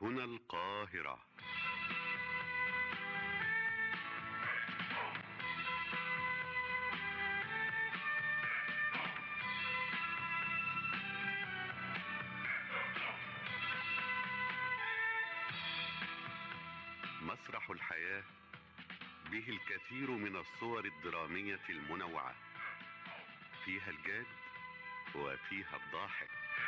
هنا القاهرة مسرح الحياة به الكثير من الصور الدرامية المنوعة فيها الجاد وفيها الضاحك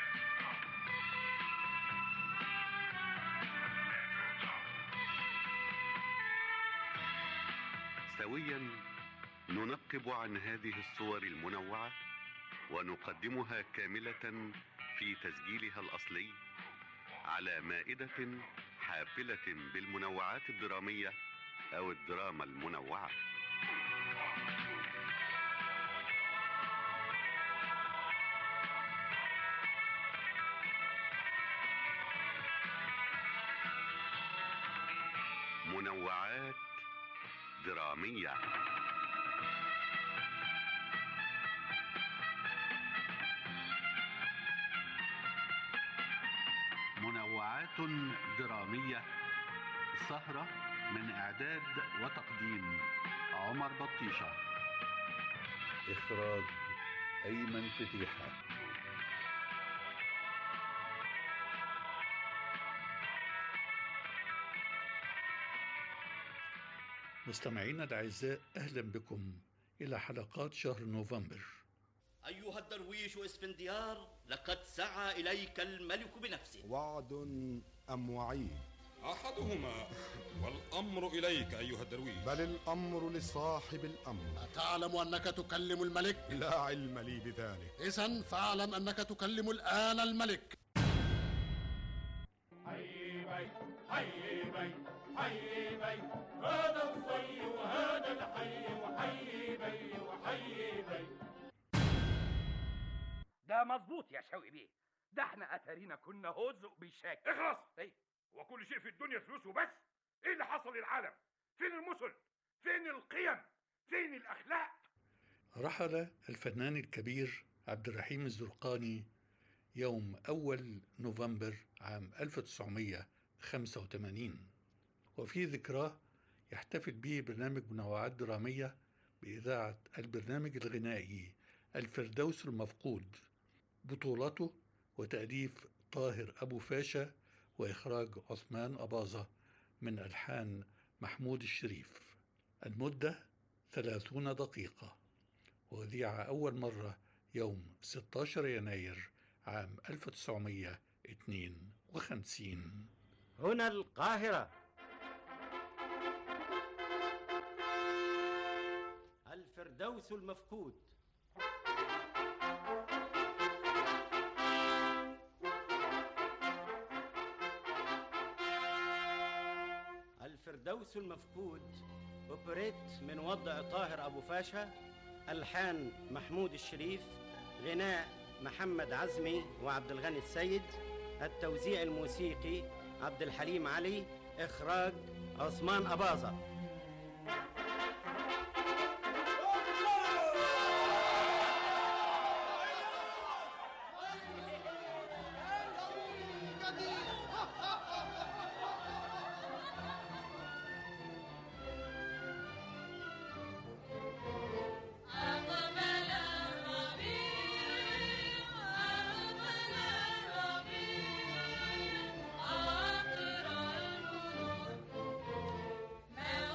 سويا ننقب عن هذه الصور المنوعة ونقدمها كاملة في تسجيلها الأصلي على مائدة حافلة بالمنوعات الدرامية أو الدراما المنوعة منوعات درامية منوعات درامية سهرة من إعداد وتقديم عمر بطيشة إخراج أيمن فتيحة مستمعينا الأعزاء أهلا بكم إلى حلقات شهر نوفمبر أيها الدرويش اسفنديار لقد سعى إليك الملك بنفسه وعد أم وعيد أحدهما والأمر إليك أيها الدرويش بل الأمر لصاحب الأمر أتعلم أنك تكلم الملك؟ لا علم لي بذلك إذا فاعلم أنك تكلم الآن الملك حي بي حي بي حي بي هذا الصي وهذا الحي وحي بي وحي بي ده مظبوط يا شوقي بيه ده احنا اتارينا كنا هزق بالشكل اخلص ايه هو كل شيء في الدنيا فلوس وبس ايه اللي حصل للعالم فين المثل فين القيم فين الاخلاق رحل الفنان الكبير عبد الرحيم الزرقاني يوم أول نوفمبر عام 1985 وفي ذكراه يحتفل به برنامج منوعات درامية بإذاعة البرنامج الغنائي الفردوس المفقود بطولته وتأليف طاهر أبو فاشا وإخراج عثمان أباظة من ألحان محمود الشريف المدة ثلاثون دقيقة وذيع أول مرة يوم 16 يناير عام 1952 هنا القاهرة الفردوس المفقود الفردوس المفقود اوبريت من وضع طاهر ابو فاشا الحان محمود الشريف غناء محمد عزمي وعبد الغني السيد التوزيع الموسيقي عبد الحليم علي اخراج عثمان اباظه ما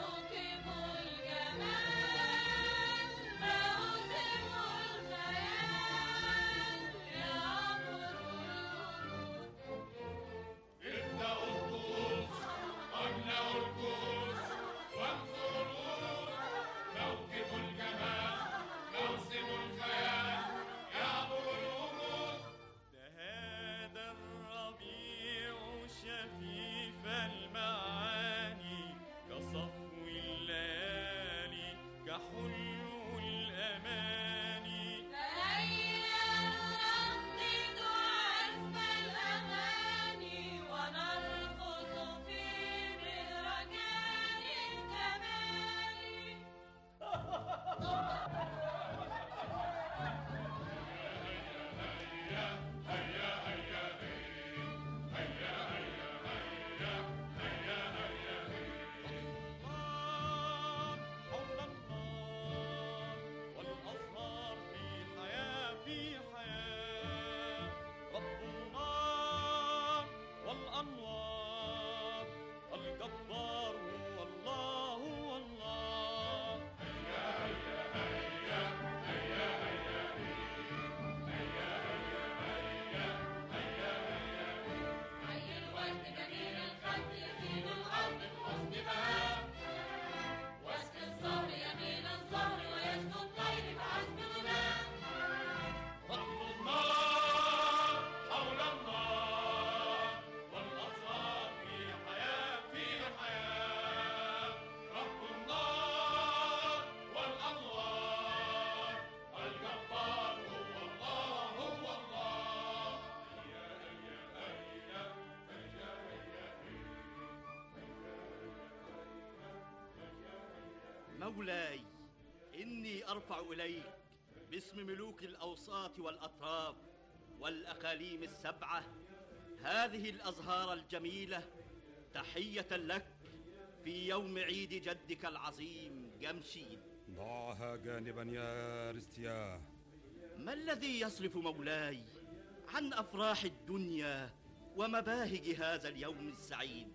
مولاي إني أرفع إليك باسم ملوك الأوساط والأطراف والأقاليم السبعة هذه الأزهار الجميلة تحية لك في يوم عيد جدك العظيم جمشيد ضعها جانبا يا رستياه ما الذي يصرف مولاي عن أفراح الدنيا ومباهج هذا اليوم السعيد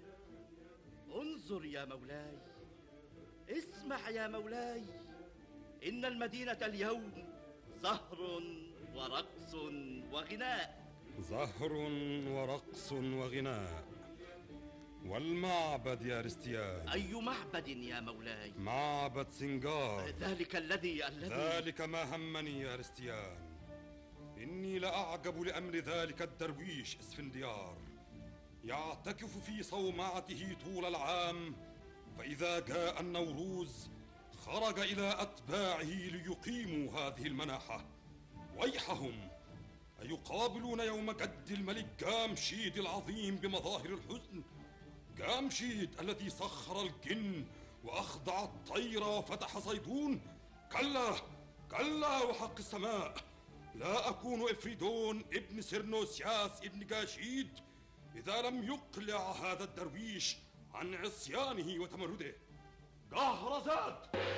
انظر يا مولاي اسمع يا مولاي إن المدينة اليوم زهر ورقص وغناء زهر ورقص وغناء والمعبد يا رستياه أي معبد يا مولاي معبد سنجار ذلك الذي الذي ذلك ما همني يا رستيان إني لأعجب لأمر ذلك الدرويش اسفنديار يعتكف في صومعته طول العام فإذا جاء النوروز خرج إلى أتباعه ليقيموا هذه المناحة ويحهم أيقابلون يوم جد الملك جامشيد العظيم بمظاهر الحزن جامشيد الذي سخر الجن وأخضع الطير وفتح صيدون كلا كلا وحق السماء لا أكون إفريدون ابن سرنوسياس ابن جاشيد إذا لم يقلع هذا الدرويش عن عصيانه وتمرده جهرزاد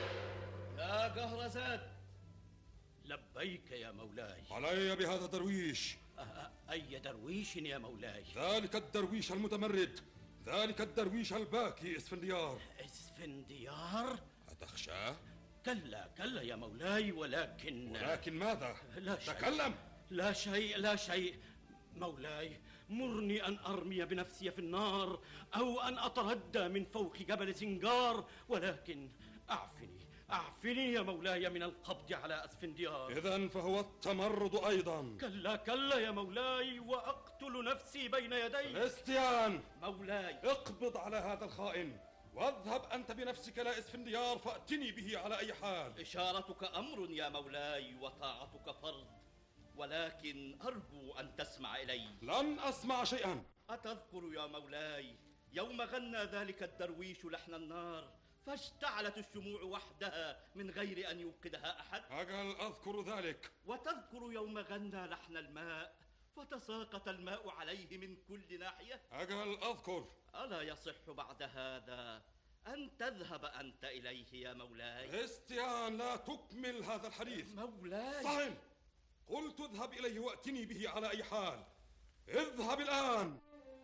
يا جهرزاد لبيك يا مولاي علي بهذا الدرويش أ- أي درويش يا مولاي ذلك الدرويش المتمرد ذلك الدرويش الباكي اسفنديار اسفنديار أتخشاه؟ كلا كلا يا مولاي ولكن ولكن ماذا؟ لا شيء تكلم لا شيء لا شيء مولاي مرني أن أرمي بنفسي في النار أو أن أتردى من فوق جبل سنجار ولكن أعفني أعفني يا مولاي من القبض على أسفنديار إذا فهو التمرد أيضا كلا كلا يا مولاي وأقتل نفسي بين يديك كريستيان مولاي اقبض على هذا الخائن واذهب أنت بنفسك إلى اسفنديار فأتني به على أي حال إشارتك أمر يا مولاي وطاعتك فرض ولكن أرجو أن تسمع إلي لن أسمع شيئا أتذكر يا مولاي يوم غنى ذلك الدرويش لحن النار فاشتعلت الشموع وحدها من غير أن يوقدها أحد أجل أذكر ذلك وتذكر يوم غنى لحن الماء فتساقط الماء عليه من كل ناحية أجل أذكر ألا يصح بعد هذا أن تذهب أنت إليه يا مولاي كريستيان لا تكمل هذا الحديث مولاي صهل قلت اذهب إليه وأتني به على أي حال اذهب الآن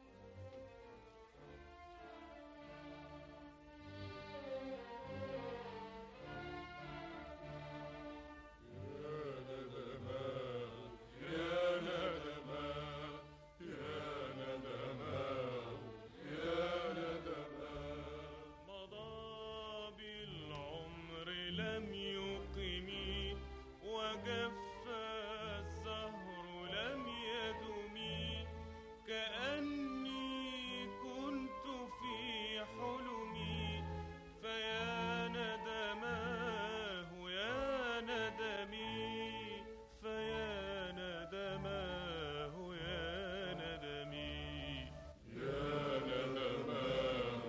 مضى بالعمر لم يقم وجف الزهر لم يدم كأني كنت في حلمي فيا ندماه يا ندمي فيا ندماه يا ندمي يا ندماه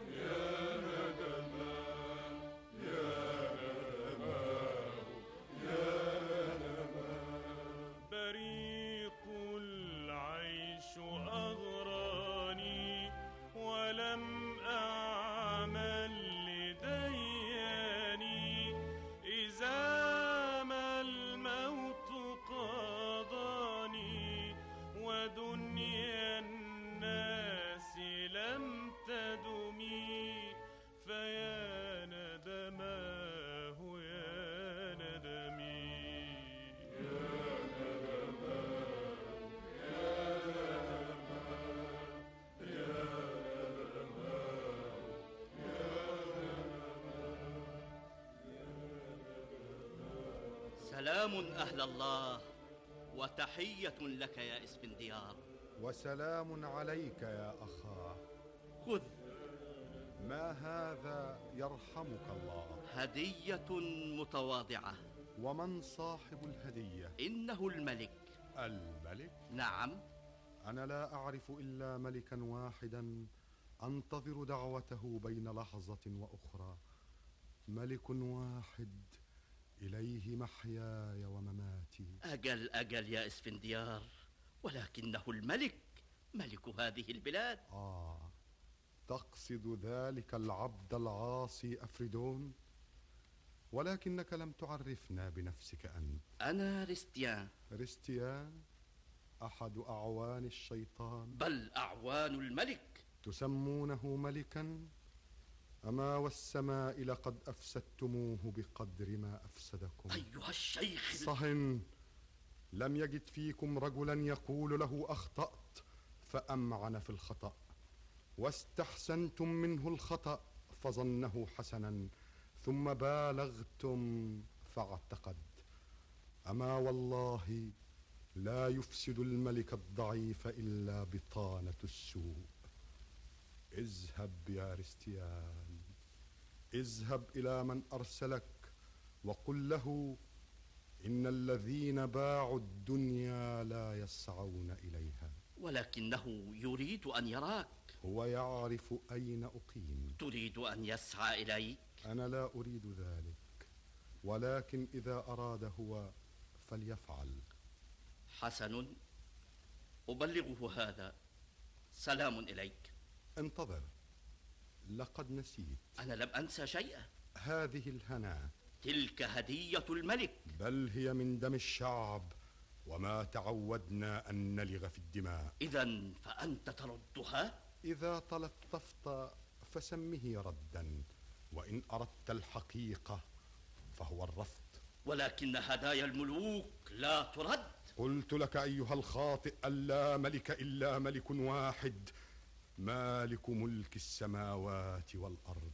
بريق العيش أغراني ولم أعمل لدياني إذا ما الموت قضاني ودنيا الناس لم تدمي فيا ندماه يا ندمي سلام أهل الله وتحية لك يا اسفنديار وسلام عليك يا أخاه خذ ما هذا يرحمك الله هدية متواضعة ومن صاحب الهدية إنه الملك الملك نعم أنا لا أعرف إلا ملكا واحدا أنتظر دعوته بين لحظة وأخرى ملك واحد اليه محياي ومماتي أجل أجل يا اسفنديار ولكنه الملك ملك هذه البلاد اه تقصد ذلك العبد العاصي افريدون ولكنك لم تعرفنا بنفسك انت أنا ريستيان ريستيان احد اعوان الشيطان بل أعوان الملك تسمونه ملكا اما والسماء لقد افسدتموه بقدر ما افسدكم أيها الشيخ صهن لم يجد فيكم رجلا يقول له اخطات فامعن في الخطا واستحسنتم منه الخطا فظنه حسنا ثم بالغتم فاعتقد اما والله لا يفسد الملك الضعيف الا بطانه السوء اذهب يا رستيان اذهب الى من ارسلك وقل له ان الذين باعوا الدنيا لا يسعون اليها ولكنه يريد أن يراك هو يعرف اين اقيم تريد أن يسعى إليك انا لا اريد ذلك ولكن اذا اراد هو فليفعل حسن أبلغه هذا سلام إليك انتظر لقد نسيت أنا لم أنسى شيئا هذه الهنا تلك هدية الملك بل هي من دم الشعب وما تعودنا ان نلغ في الدماء إذا فأنت تردها اذا تلطفت فسمه ردا وان اردت الحقيقه فهو الرفض ولكن هدايا الملوك لا ترد قلت لك ايها الخاطئ الا ملك الا ملك واحد مالك ملك السماوات والارض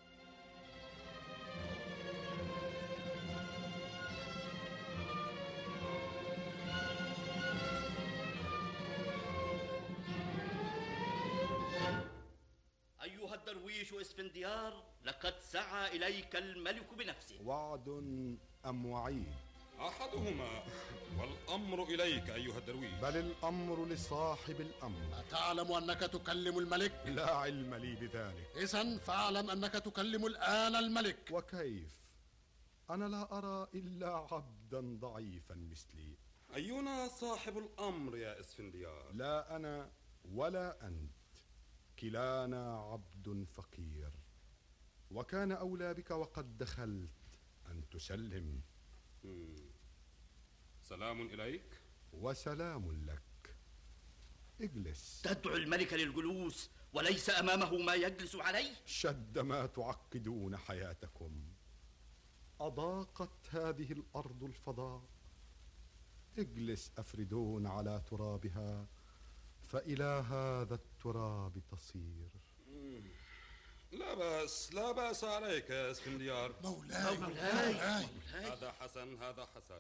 أيها الدرويش اسفنديار لقد سعى إليك الملك بنفسه وعد ام وعيد أحدهما والأمر إليك أيها الدرويش بل الامر لصاحب الامر أتعلم أنك تكلم الملك؟ لا علم لي بذلك إذا فاعلم أنك تكلم الآن الملك وكيف انا لا ارى الا عبدا ضعيفا مثلي أينا صاحب الأمر يا اسفنديار لا انا ولا انت كلانا عبد فقير وكان اولى بك وقد دخلت ان تسلم مم. سلام إليك وسلام لك اجلس تدعو الملك للجلوس وليس أمامه ما يجلس عليه شد ما تعقدون حياتكم اضاقت هذه الارض الفضاء اجلس افردون على ترابها فالى هذا التراب تصير مم. لا بأس لا بأس عليك يا اسفنديار مولاي مولاي. مولاي هذا حسن هذا حسن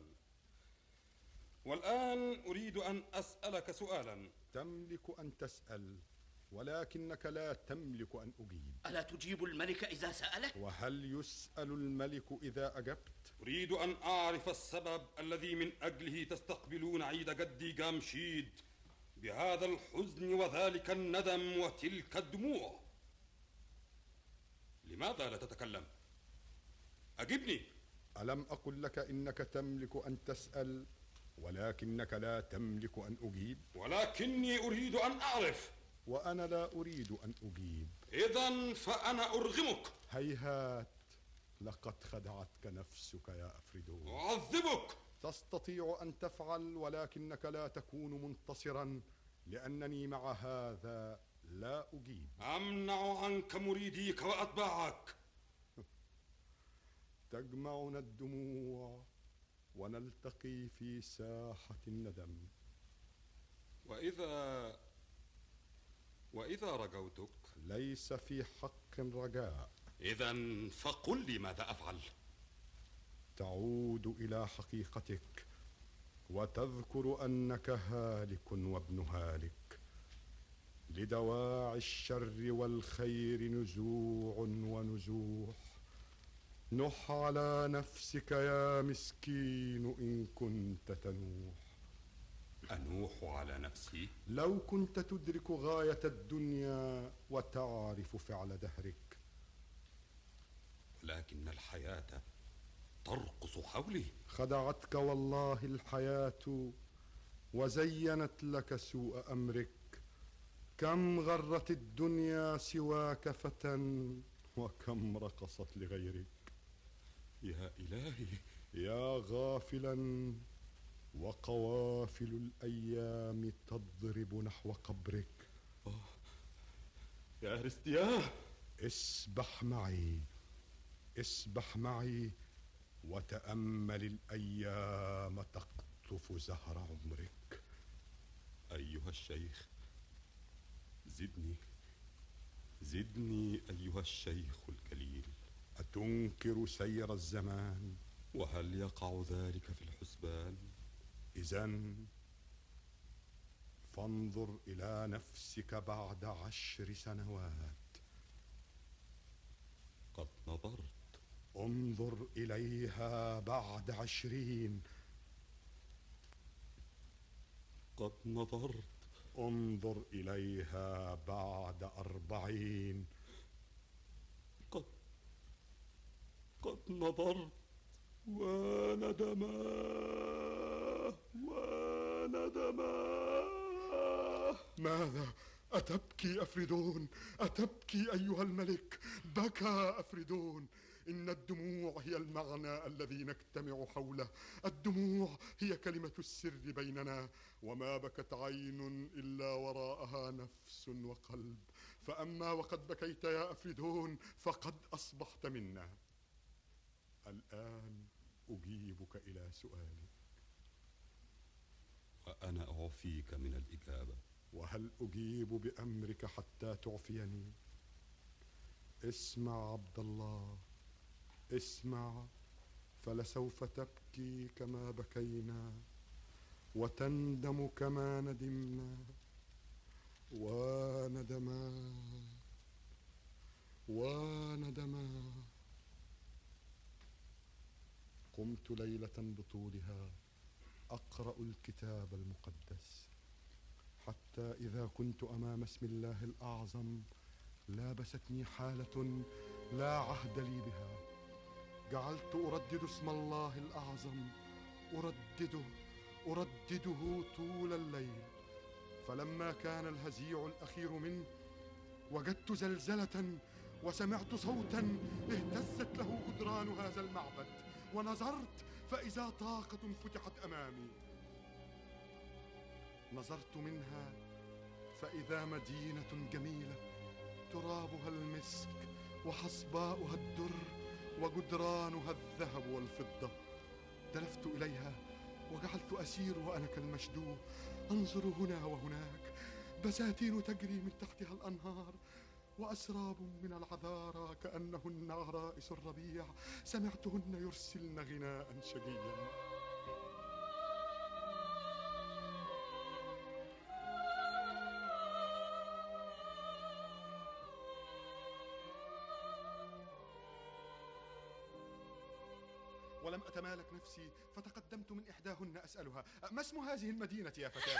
والآن أريد أن أسألك سؤالا تملك ان تسال ولكنك لا تملك ان اجيب ألا تجيب الملك إذا سألك وهل يسال الملك اذا اجبت أريد أن أعرف السبب الذي من أجله تستقبلون عيد جدي جامشيد بهذا الحزن وذلك الندم وتلك الدموع لماذا لا تتكلم أجبني الم اقل لك انك تملك ان تسال ولكنك لا تملك ان اجيب ولكني أريد أن أعرف وانا لا اريد ان اجيب إذا فأنا أرغمك هيهات لقد خدعتك نفسك يا افريدون أعذبك تستطيع ان تفعل ولكنك لا تكون منتصرا لانني مع هذا لا اجيب أمنع عنك مريديك وأتباعك تجمعنا الدموع ونلتقي في ساحه الندم وإذا وإذا رجوتك ليس في حق رجاء إذا فقل لي ماذا أفعل تعود الى حقيقتك وتذكر انك هالك وابن هالك لدواعي الشر والخير نزوع ونزوح نح على نفسك يا مسكين ان كنت تنوح أنوح على نفسي لو كنت تدرك غايه الدنيا وتعرف فعل دهرك لكن الحياة ترقص حولي خدعتك والله الحياة وزينت لك سوء أمرك كم غرت الدنيا سواك فتى وكم رقصت لغيرك يا إلهي يا غافلا وقوافل الأيام تضرب نحو قبرك يا أرستياه اسبح معي اسبح معي وتأمل الأيام تقطف زهر عمرك أيها الشيخ زدني زدني أيها الشيخ الكليل أتنكر سير الزمان وهل يقع ذلك في الحسبان إذا فانظر إلى نفسك بعد عشر سنوات قد نظرت انظر إليها بعد عشرين قد نظرت انظر إليها بعد أربعين قد قد نظرت وندما وندما ماذا أتبكي أفردون أتبكي أيها الملك بكى أفردون إن الدموع هي المعنى الذي نجتمع حوله الدموع هي كلمة السر بيننا وما بكت عين إلا وراءها نفس وقلب فأما وقد بكيت يا أفردون فقد أصبحت منا الآن أجيبك إلى سؤالي وأنا أعفيك من الإجابة وهل أجيب بأمرك حتى تعفيني اسمع عبد الله اسمع فلسوف تبكي كما بكينا وتندم كما ندمنا وندما وندما قمت ليلة بطولها أقرأ الكتاب المقدس حتى إذا كنت أمام اسم الله الأعظم لابستني حالة لا عهد لي بها جعلت أردد اسم الله الأعظم أردده أردده طول الليل فلما كان الهزيع الأخير منه وجدت زلزلة وسمعت صوتا اهتزت له جدران هذا المعبد ونظرت فإذا طاقة فتحت أمامي نظرت منها فإذا مدينة جميلة ترابها المسك وحصباؤها الدر وجدرانها الذهب والفضة دلفت إليها وجعلت أسير وأنا كالمشدوه أنظر هنا وهناك بساتين تجري من تحتها الأنهار وأسراب من العذارى كأنهن عرائس الربيع سمعتهن يرسلن غناء شجيا ولم أتمالك نفسي فتقدمت من إحداهن أسألها ما اسم هذه المدينة يا فتاتي؟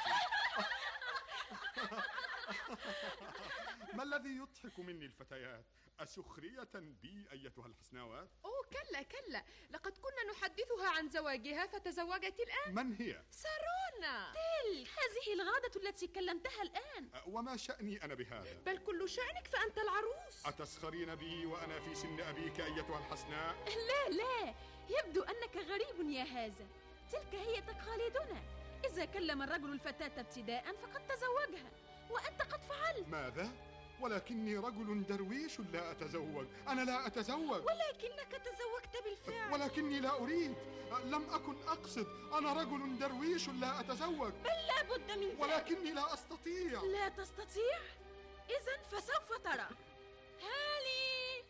ما الذي يضحك مني الفتيات؟ أسخرية بي أيتها الحسناوات؟ أوه كلا كلا لقد كنا نحدثها عن زواجها فتزوجت الآن من هي؟ سارونا تلك هذه الغادة التي كلمتها الآن وما شأني أنا بهذا؟ بل كل شأنك فأنت العروس أتسخرين بي وأنا في سن أبيك أيتها الحسناء؟ لا لا يبدو أنك غريب يا هذا تلك هي تقاليدنا إذا كلم الرجل الفتاة ابتداء فقد تزوجها وأنت قد فعلت ماذا؟ ولكني رجل درويش لا أتزوج أنا لا أتزوج ولكنك تزوجت بالفعل ولكني لا أريد لم أكن أقصد أنا رجل درويش لا أتزوج بل لا بد من ذلك ولكني لا أستطيع لا تستطيع إذا فسوف ترى هالي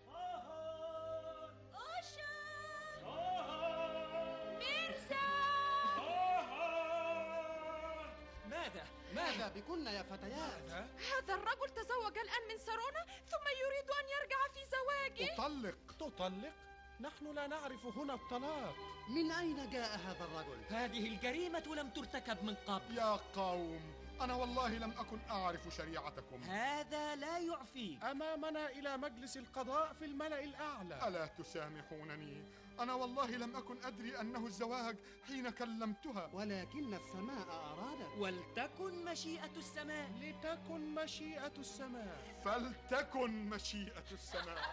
أوشا ميرزا ماذا؟ ماذا بكن يا فتيات؟ هذا الرجل تزوج الآن من سارونا ثم يريد أن يرجع في زواجه أطلق تطلق؟ نحن لا نعرف هنا الطلاق من أين جاء هذا الرجل؟ هذه الجريمة لم ترتكب من قبل يا قوم أنا والله لم أكن أعرف شريعتكم هذا لا القضاء فيك أمامنا إلى مجلس القضاء في الملأ الأعلى ألا تسامحونني أنا والله لم أكن أدري أنه الزواج حين كلمتها ولكن السماء أرادت ولتكن مشيئة السماء لتكن مشيئة السماء فلتكن مشيئة السماء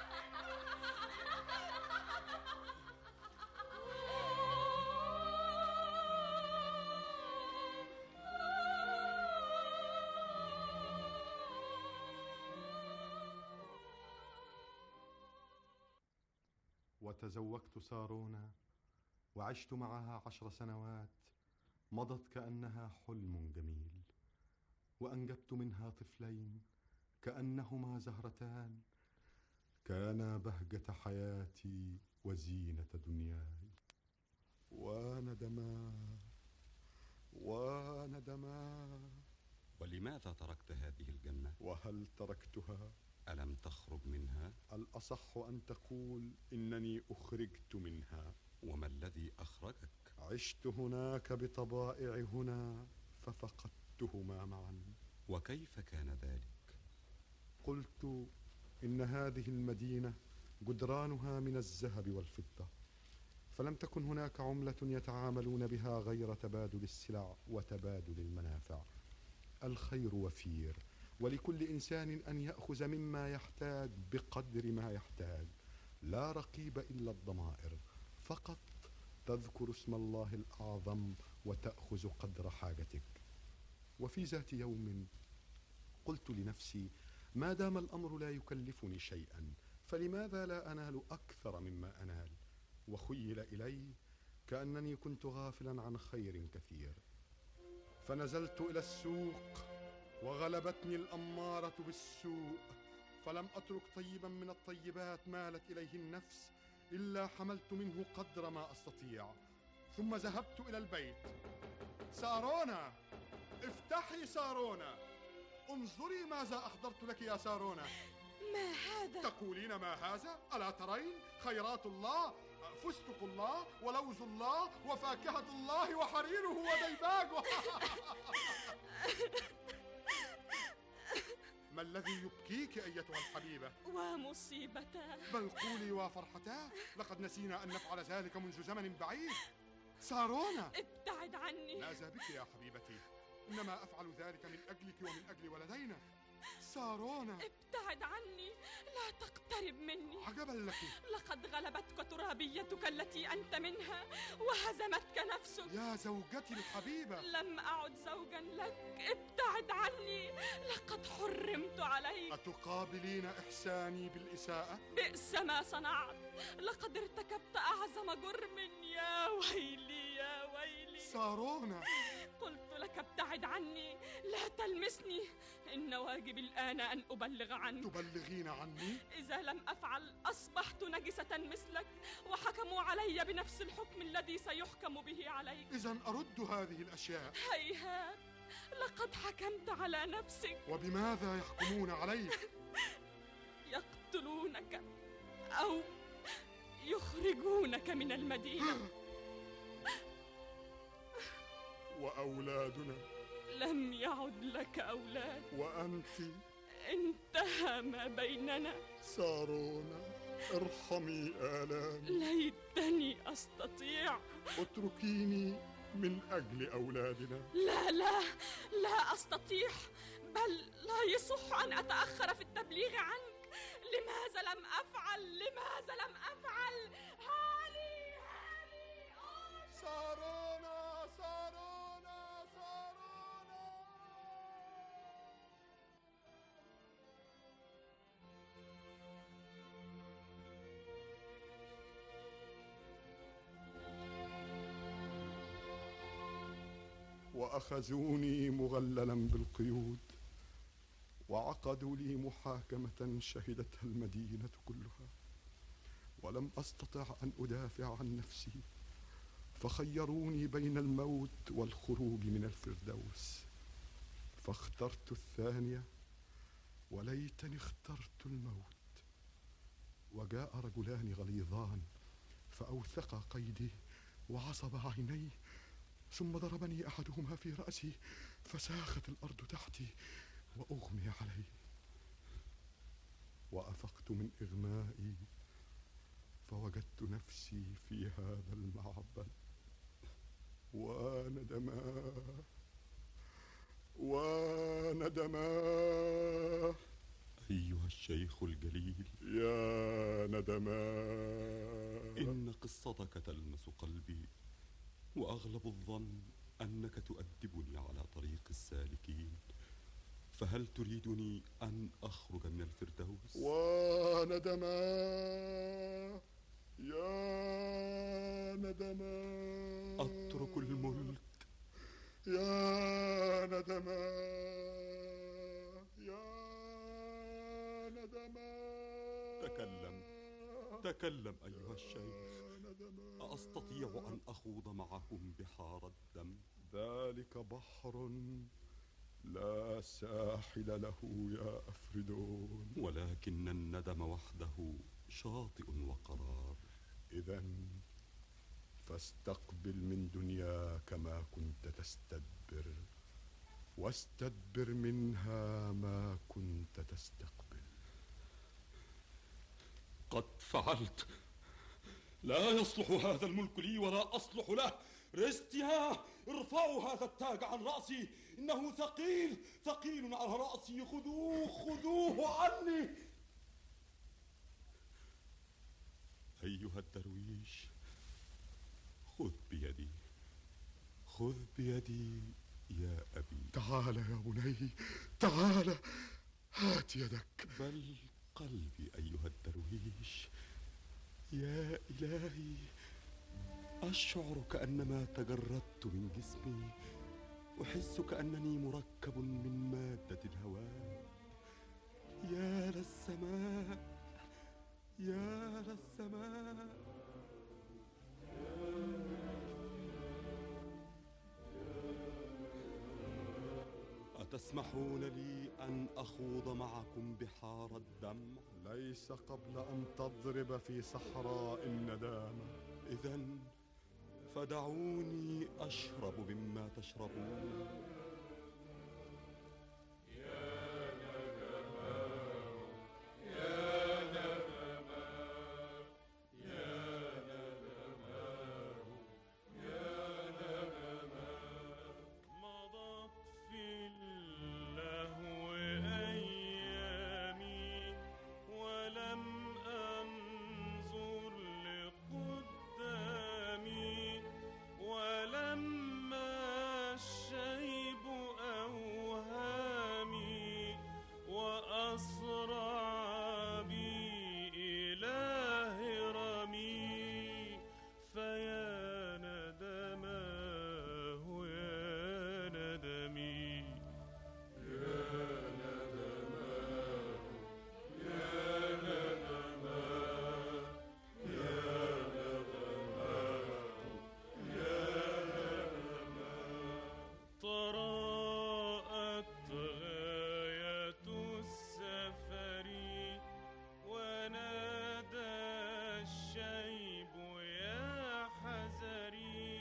وتزوجت سارونا وعشت معها عشر سنوات مضت كانها حلم جميل وانجبت منها طفلين كانهما زهرتان كانا بهجه حياتي وزينه دنياي وندما وندما ولماذا تركت هذه الجنة؟ وهل تركتها ألم تخرج منها؟ الأصح أن تقول إنني أخرجت منها وما الذي أخرجك؟ عشت هناك بطبائع هنا ففقدتهما معا وكيف كان ذلك؟ قلت إن هذه المدينة جدرانها من الذهب والفضة فلم تكن هناك عملة يتعاملون بها غير تبادل السلع وتبادل المنافع الخير وفير ولكل انسان ان ياخذ مما يحتاج بقدر ما يحتاج لا رقيب الا الضمائر فقط تذكر اسم الله الاعظم وتاخذ قدر حاجتك وفي ذات يوم قلت لنفسي ما دام الامر لا يكلفني شيئا فلماذا لا انال اكثر مما انال وخيل الي كانني كنت غافلا عن خير كثير فنزلت الى السوق وغلبتني الاماره بالسوء فلم اترك طيبا من الطيبات مالت اليه النفس الا حملت منه قدر ما استطيع ثم ذهبت الى البيت سارونا افتحي سارونا انظري ماذا احضرت لك يا سارونا ما هذا تقولين ما هذا الا ترين خيرات الله فستق الله ولوز الله وفاكهه الله وحريره وديباجه ما الذي يبكيك ايتها الحبيبه ومصيبتاه بل قولي وفرحتاه لقد نسينا ان نفعل ذلك منذ زمن بعيد سارونا ابتعد عني ماذا بك يا حبيبتي انما افعل ذلك من اجلك ومن اجل ولدينا سارونا ابتعد عني لا تقترب مني عجبا لك لقد غلبتك ترابيتك التي أنت منها وهزمتك نفسك يا زوجتي الحبيبة لم أعد زوجا لك ابتعد عني لقد حرمت عليك أتقابلين إحساني بالإساءة؟ بئس ما صنعت لقد ارتكبت أعظم جرم يا ويلي يا ويلي سارونا قلت لك ابتعد عني لا تلمسني إن واجبي الآن أن أبلغ عنك تبلغين عني؟ إذا لم أفعل أصبحت نجسة مثلك وحكموا علي بنفس الحكم الذي سيحكم به عليك إذا أرد هذه الأشياء هيهات لقد حكمت على نفسك وبماذا يحكمون عليك؟ يقتلونك أو يخرجونك من المدينة وأولادنا لم يعد لك أولاد وأنت انتهى ما بيننا سارونا ارحمي آلامي ليتني أستطيع اتركيني من أجل أولادنا لا لا لا أستطيع بل لا يصح أن أتأخر في التبليغ عنك لماذا لم أفعل لماذا لم أفعل هالي هالي سارونا سارونا سارونا واخذوني مغللا بالقيود وعقدوا لي محاكمه شهدتها المدينه كلها ولم استطع ان ادافع عن نفسي فخيروني بين الموت والخروج من الفردوس فاخترت الثانيه وليتني اخترت الموت وجاء رجلان غليظان فاوثقا قيدي وعصب عيني ثم ضربني احدهما في راسي فساخت الارض تحتي واغمي علي وافقت من اغمائي فوجدت نفسي في هذا المعبد وندماه وندماه أيها الشيخ الجليل يا ندماه إن قصتك تلمس قلبي وأغلب الظن أنك تؤدبني على طريق السالكين فهل تريدني أن أخرج من الفردوس؟ وندماه يا ندماه أترك الملك يا ندماه يا ندماه تكلم تكلم أيها الشيخ أستطيع أن أخوض معهم بحار الدم ذلك بحر لا ساحل له يا أفردون ولكن الندم وحده شاطئ وقرار إذا فاستقبل من دنياك ما كنت تستدبر واستدبر منها ما كنت تستقبل قد فعلت لا يصلح هذا الملك لي ولا أصلح له رستيا ارفعوا هذا التاج عن رأسي إنه ثقيل ثقيل على رأسي خذوه خذوه عني أيها الدرويش خذ بيدي خذ بيدي يا أبي تعال يا بني تعال هات يدك بل قلبي أيها الدرويش يا إلهي أشعر كأنما تجردت من جسمي أحس كأنني مركب من مادة الهواء يا للسماء يا للسماء أتسمحون لي أن أخوض معكم بحار الدمع؟ ليس قبل أن تضرب في صحراء الندامة إذا فدعوني أشرب مما تشربون مضت في اللهو أيامي ولم أنظر لقدامي ولما الشيب أوهامي وأسرع بي إلى هرمي فيا ندماه يا ندمي يا ندماه يا ندماه يا ندماه يا ندماه طرأت غاية السفر ونادى الشيب يا حزري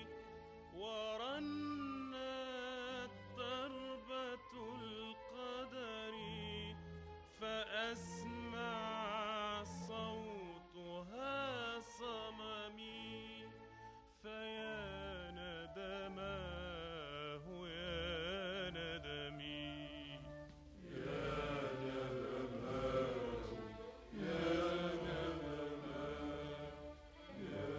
ورنت ضربة القدر فأسمع صوتها صممي فيا ندماه يا ندمي يا ندماه يا ندماه يا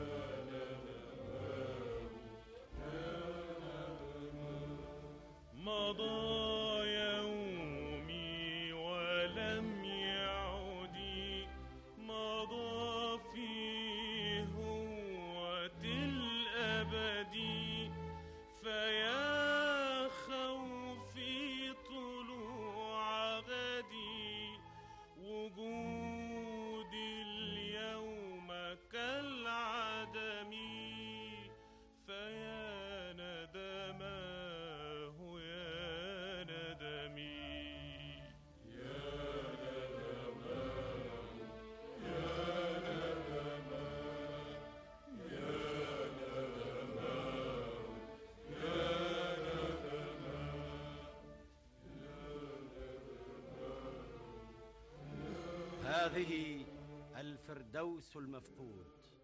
ندماه يا ندماه مضى يومي ولم يعد مضى في هوة الأبد فيا خوفي طلوع غدي وجودي اليوم كالعدم فيا ندماه يا هذه الفردوس المفقود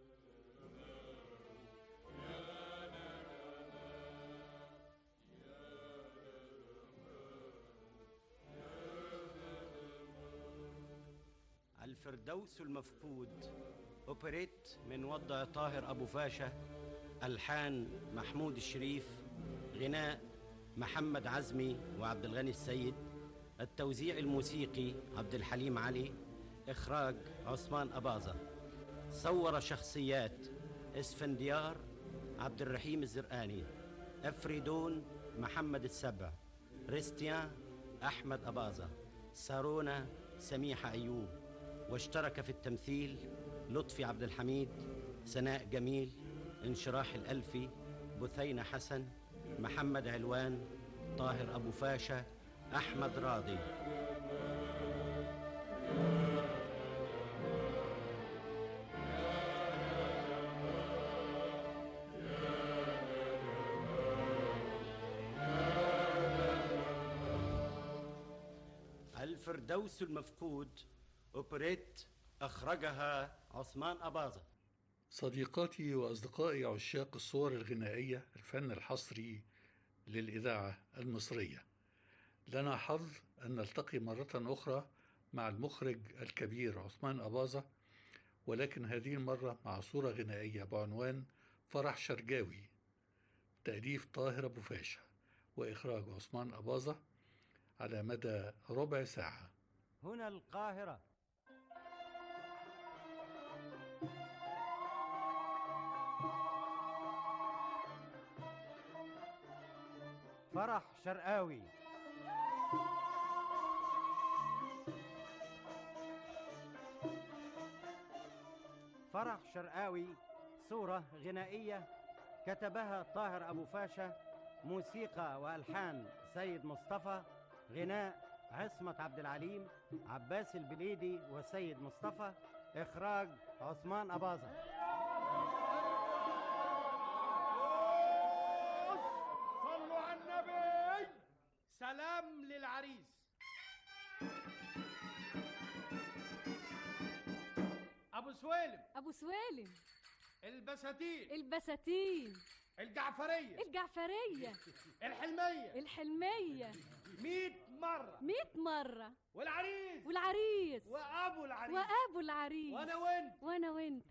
الفردوس المفقود أوبريت من وضع طاهر أبو فاشا ألحان محمود الشريف غناء محمد عزمي وعبد الغني السيد التوزيع الموسيقي عبد الحليم علي إخراج عثمان أباظة صور شخصيات اسفنديار عبد الرحيم الزرقاني أفريدون محمد السبع ريستيان أحمد أباظة سارونا سميحة أيوب واشترك في التمثيل لطفي عبد الحميد سناء جميل انشراح الألفي بثينة حسن محمد علوان طاهر أبو فاشا أحمد راضي الفردوس المفقود أوبريت أخرجها عثمان أباظة صديقاتي وأصدقائي عشاق الصور الغنائية الفن الحصري للإذاعة المصرية لنا حظ أن نلتقي مرة أخرى مع المخرج الكبير عثمان أباظة ولكن هذه المرة مع صورة غنائية بعنوان فرح شرجاوي تأليف طاهر أبو فاشا وإخراج عثمان أباظة على مدى ربع ساعة هنا القاهرة فرح شرقاوي فرح شرقاوي صورة غنائية كتبها طاهر أبو فاشا موسيقى وألحان سيد مصطفى غناء عصمت عبد العليم عباس البليدي وسيد مصطفى إخراج عثمان أباظة صلوا على النبي سلام للعريس ابو سويلم ابو سويلم البساتين البساتين الجعفريه الجعفرية الحلميه الحلمية 100 مره مئة مرة والعريس والعريس وابو العريس وابو العريس وانا وانت وانا وانت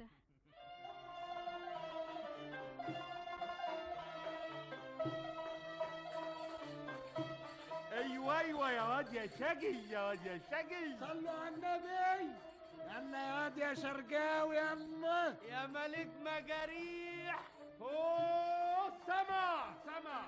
ايوه ايوه يا واد يا شقي يا واد يا شقي صلوا على النبي يلا يا واد يا شرقاوي يلا يا ملك مجاريح اوه سمع سمع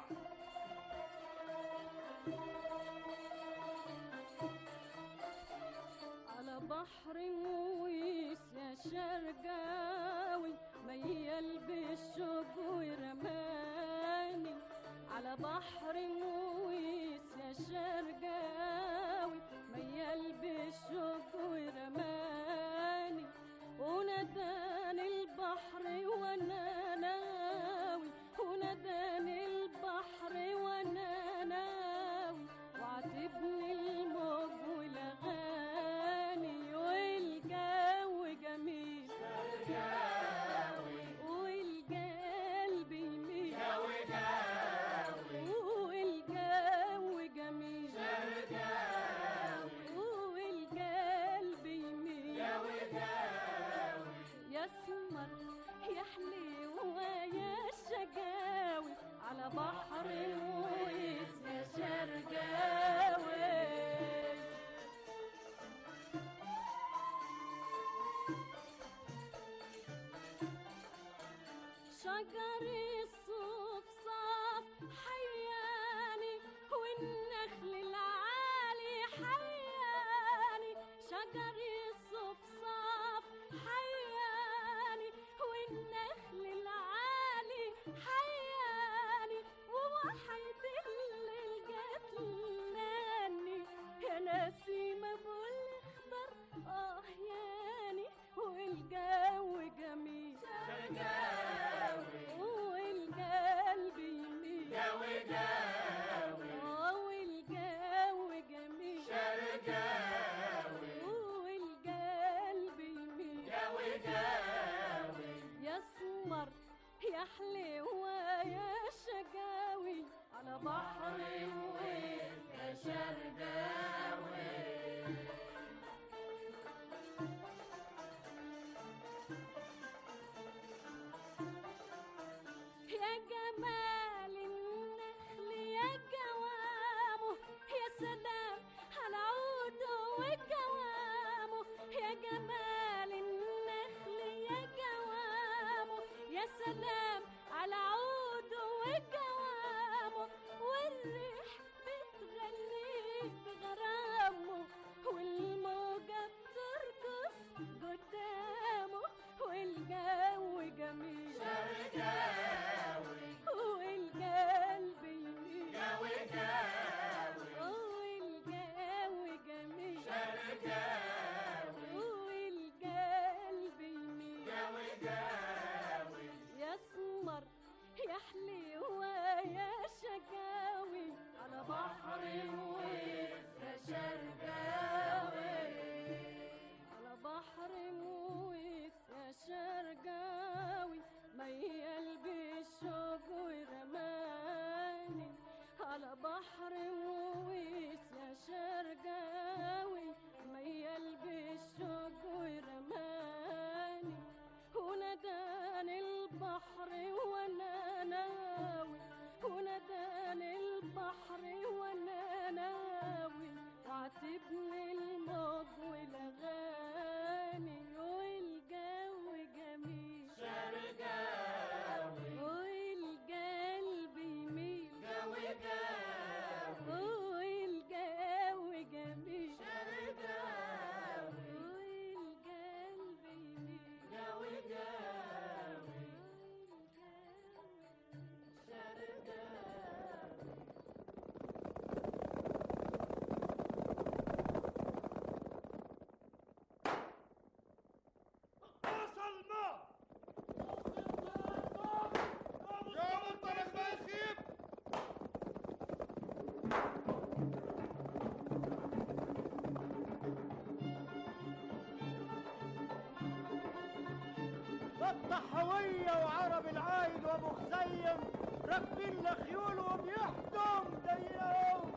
على بحر مويس يا شرقاوي ميال بالشوق ورماني على بحر مويس يا شرقاوي ميال بالشوق ورماني وناداني البحر وانا ناوي وناداني البحر وانا ناوي وعاتبني الموج والاغاني والجو جميل والقلب يميل والجو جميل والقلب يميل يسمر يا حليوة يا شقاوي على بحر مويس يا شرقاوي شجر الصوف صاف حياني والنخل العالي حياني شجر الصوف صاف حياني والنخل العالي حياني ووحد اللي جتلاني يا نسيمة ابو الاخضر اه ياني والجو جميل والقلب يميل جوي جوي اه والجو جميل شرقاوي والقلب حليوة يا شقاوي على بحر وانت شرقاوي يا جمال النخل يا جوامه يا سلام على عوده وجوامه يا جمال النخل يا جوامه يا سلام على عوده وجوامه والريح بتغني بغرامه والموجة بترقص قدامه والجو جميل شرقاوي والقلب يميل جوي جاوي والجو جميل شرقاوي والقلب يميل جوي جاوي يا اسمر يا حليوة يا شقاوي على بحر وانت شرقاوي على بحر مويت يا شرقاوي ميال بالشوق ورماني على بحر مويت يا شرقاوي ميال بالشوق ورماني وناداني البحر وانا ناوي وناداني البحر وانا ناوي وعاتبني الموج والاغاني والجو جميل شرقاوي والقلب يميل جوي جاوي والجو جميل شرقاوي والقلب يميل جوي جاوي شرقاوي وصل ما يا منطلق ما يخيب الطحوية وعرب العايد وابو خزيم راكبين لخيول وبيحكم زيهم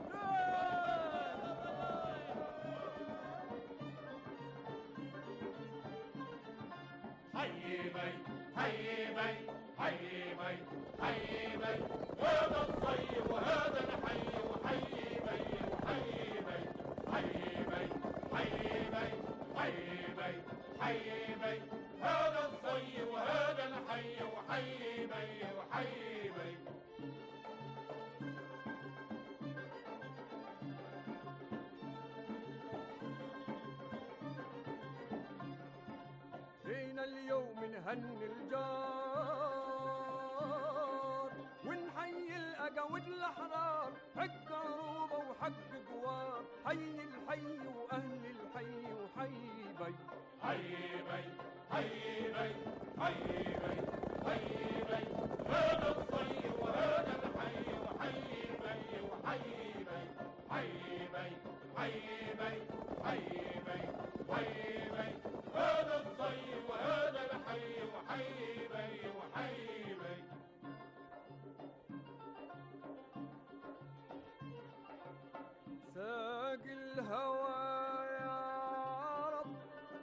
حي بي حي بي حي بي حي بي هذا الصيف وهذا الحي وحي بي وحي بي حي بي حي بي حي بي حي بي هذا الصيف وهذا الحي وحي بي وحي بي جينا اليوم نهني الجار ونحيي الأقاويد الأحرار حق عروبة وحق قوار حي الحي وأهل الحي وحي بي حي بي حي بي حي بي حي بي هذا الصيف وهذا الحي وحي بي وحي بي حي بي حي بي حي بي حي بي هذا الصيف وهذا الحي وحي بي وحي بي ساق الهوى يا رب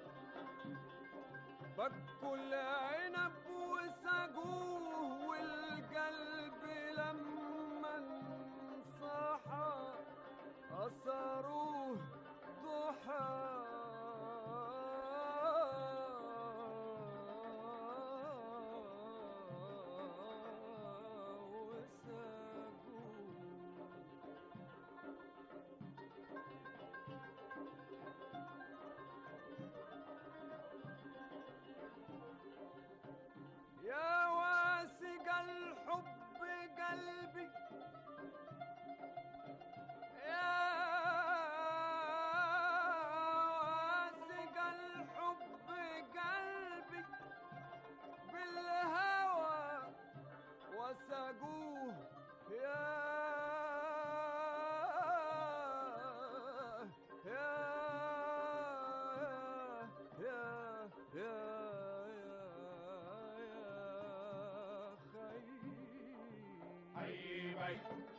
فكوا العنب وسقوه والقلب لما انصحى أصروه ضحى يا واسق الحب قلبي يا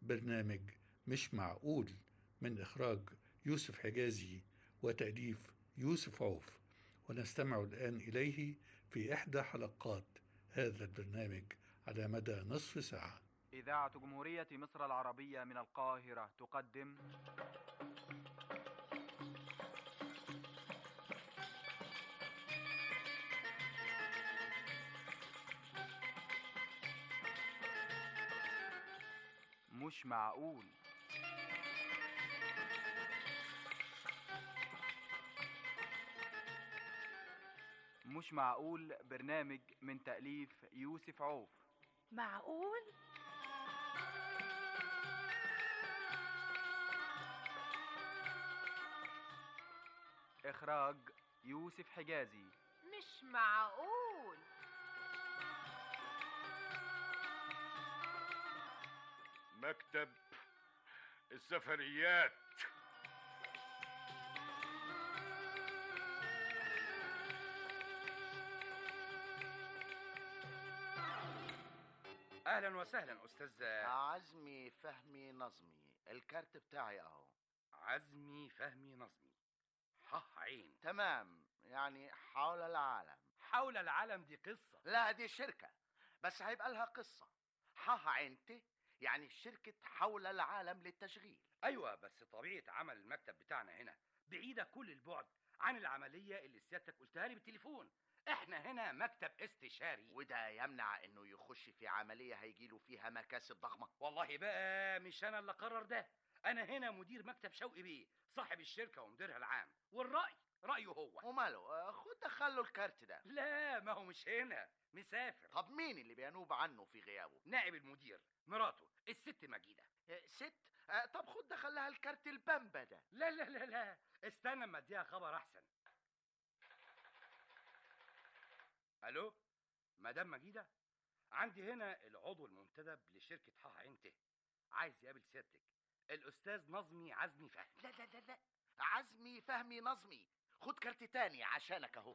برنامج مش معقول من إخراج يوسف حجازي وتأليف يوسف عوف ونستمع الآن إليه في إحدى حلقات هذا البرنامج على مدى نصف ساعة إذاعة جمهورية مصر العربية من القاهرة تقدم مش معقول مش معقول برنامج من تأليف يوسف عوف معقول إخراج يوسف حجازي مش معقول مكتب السفريات اهلا وسهلا استاذ عزمي فهمي نظمي الكارت بتاعي اهو عزمي فهمي نظمي حه عين تمام يعني حول العالم حول العالم دي قصه لا دي شركة بس هيبقى لها قصة حها عينتي يعني شركة حول العالم للتشغيل ايوه بس طبيعه عمل المكتب بتاعنا هنا بعيده كل البعد عن العمليه اللي سيادتك قلتها لي بالتليفون احنا هنا مكتب استشاري وده يمنع انه يخش في عملية هيجيله فيها مكاسب ضخمة والله بقى مش انا اللي قرر ده انا هنا مدير مكتب شوقي بيه صاحب الشركه ومديرها العام والراي رايه هو وماله آه، خد دخله الكارت ده لا ما هو مش هنا مسافر طب مين اللي بينوب عنه في غيابه نائب المدير مراته الست مجيده آه، ست آه، طب خد دخلها الكارت البامبا ده لا لا لا لا استنى اما اديها خبر احسن الو مدام مجيده عندي هنا العضو المنتدب لشركه حه عينته عايز يقابل سيادتك الاستاذ نظمي عزمي فهمي لا لا لا لا عزمي فهمي نظمي خد كارت تاني عشانك اهو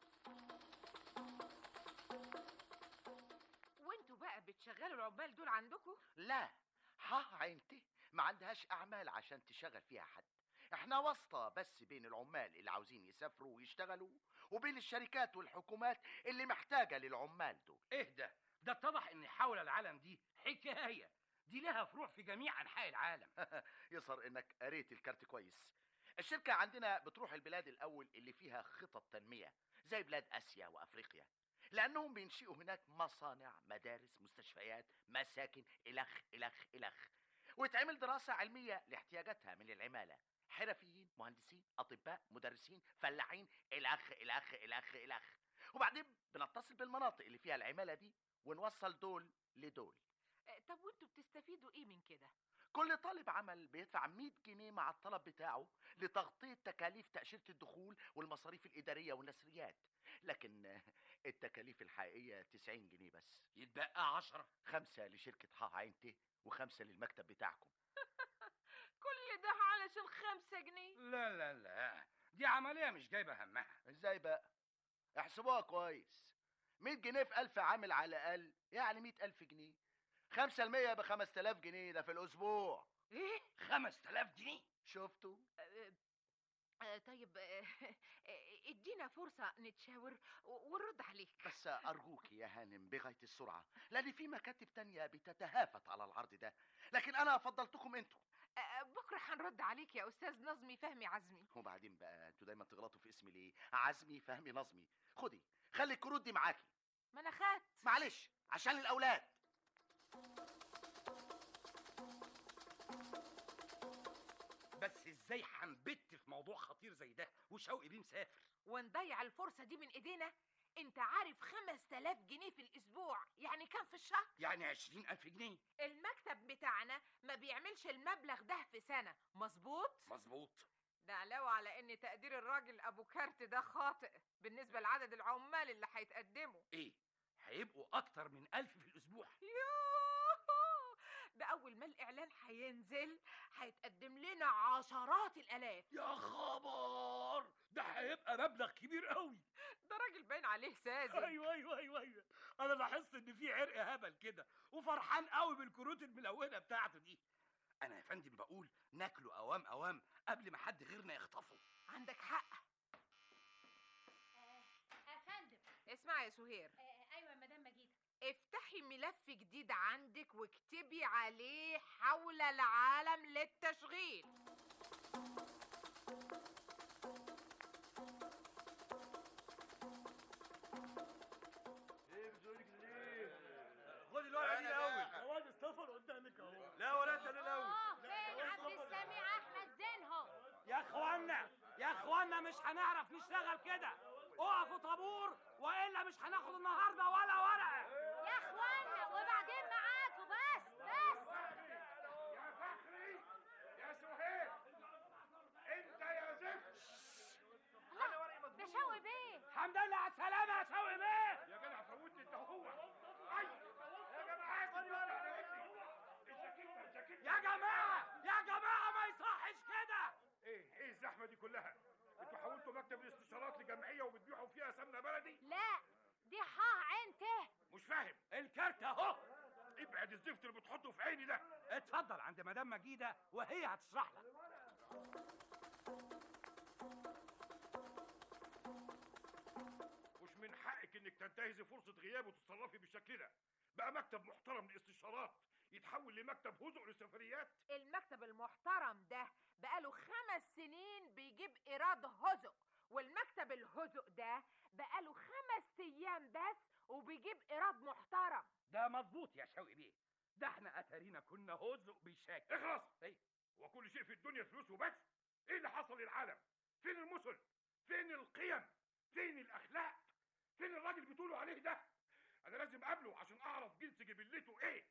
وانتوا بقى بتشغلوا العمال دول عندكم لا حا عينتي ما عندهاش اعمال عشان تشغل فيها حد احنا واسطة بس بين العمال اللي عاوزين يسافروا ويشتغلوا وبين الشركات والحكومات اللي محتاجة للعمال دول اهدى ده اتضح ان حول العالم دي حكايه دي لها فروع في جميع انحاء العالم يظهر انك قريت الكارت كويس الشركة عندنا بتروح البلاد الأول اللي فيها خطط تنمية زي بلاد آسيا وأفريقيا لأنهم بينشئوا هناك مصانع مدارس مستشفيات مساكن إلخ إلخ إلخ وتعمل دراسة علمية لاحتياجاتها من العمالة حرفيين مهندسين أطباء مدرسين فلاحين إلخ إلخ إلخ إلخ وبعدين بنتصل بالمناطق اللي فيها العمالة دي ونوصل دول لدول آه، طب وانتوا بتستفيدوا ايه من كده كل طالب عمل بيدفع 100 جنيه مع الطلب بتاعه لتغطية تكاليف تأشيرة الدخول والمصاريف الإدارية والنسريات لكن آه، التكاليف الحقيقية 90 جنيه بس يتبقى 10 خمسة لشركة حا عينتي وخمسة للمكتب بتاعكم كل ده علشان خمسة جنيه لا لا لا دي عمليه مش جايبه همها ازاي بقى احسبوها كويس 100 جنيه في 1000 عامل على الأقل يعني 100 ألف جنيه خمسة المية ب 5000 جنيه ده في الأسبوع ايه 5000 جنيه شفتوا آه، آه، طيب آه، آه، ادينا فرصة نتشاور و- ونرد عليك بس أرجوك يا هانم بغاية السرعة لأن في مكاتب تانية بتتهافت على العرض ده لكن أنا فضلتكم أنتوا آه، بكرة هنرد عليك يا أستاذ نظمي فهمي عزمي وبعدين بقى انتوا دايما تغلطوا في اسمي ليه عزمي فهمي نظمي خدي خلي الكروت دي معاكي ما أنا خدت معلش عشان الأولاد بس ازاي حنبت في موضوع خطير زي ده وشوقي بيه مسافر ونضيع الفرصة دي من إيدينا أنت عارف خمس تلاف جنيه في الأسبوع يعني كام في الشهر يعني 20000 جنيه المكتب بتاعنا ما بيعملش المبلغ ده في سنة مظبوط مظبوط ده علاوة على ان تقدير الراجل ابو كارت ده خاطئ بالنسبة لعدد العمال اللي هيتقدموا ايه هيبقوا اكتر من 1000 في الاسبوع يوهو! ده اول ما الاعلان هينزل هيتقدم لنا عشرات الالاف يا خبر ده هيبقى مبلغ كبير قوي ده راجل باين عليه ساذج ايوه ايوه ايوه ايوه انا لاحظت ان في عرق هبل كده وفرحان قوي بالكروت الملونه بتاعته دي انا يا فندم بقول ناكله اوام اوام قبل ما حد غيرنا يخطفه عندك حق افندم اسمعي يا سهير ايوه يا مدام مجيده افتحي ملف جديد عندك واكتبي عليه حول العالم للتشغيل ايه بتقولك ليه خد الورقه دي الاول جواز السفر قدامك اهو لا ولا انت الاول اه فين عبد السميع احمد زينهم يا اخوانا يا اخوانا مش هنعرف نشتغل كده اقفوا طابور والا مش هناخد النهارده ولا ورقه يا اخوانا وبعدين معاكوا بس بس يا فخري يا سهير انت يا زفت الله ده شوقي بيه الحمد لله على السلامه يا شوقي بيه يا جدع فوتني انت وهو اي يا جماعه الجاكيته الجاكيته يا جماعه يا جماعه ما يصحش كده ايه ايه الزحمه دي كلها انتوا حولتوا مكتب الاستشارات لجمعيه وبتبيعوا فيها سمنه بلدي لا دي حاه عين ته مش فاهم الكارت اهو ابعد الزفت اللي بتحطه في عيني ده اتفضل عند مدام مجيده وهي هتشرح لك مش من حقك انك تنتهزي فرصه غياب وتتصرفي بالشكل ده بقى مكتب محترم للاستشارات يتحول لمكتب هزء للسفريات المكتب المحترم ده بقاله خمس سنين بيجيب ايراد هزق والمكتب الهزق ده بقاله خمس ايام بس وبيجيب ايراد محترم ده مظبوط يا شوقي بيه ده احنا اتارينا كنا هزق بالشكل اخلص ايه وكل شيء في الدنيا فلوس وبس ايه اللي حصل للعالم فين المثل فين القيم فين الاخلاق فين الراجل اللي بتقولوا عليه ده انا لازم اقابله عشان اعرف جنس جبلته ايه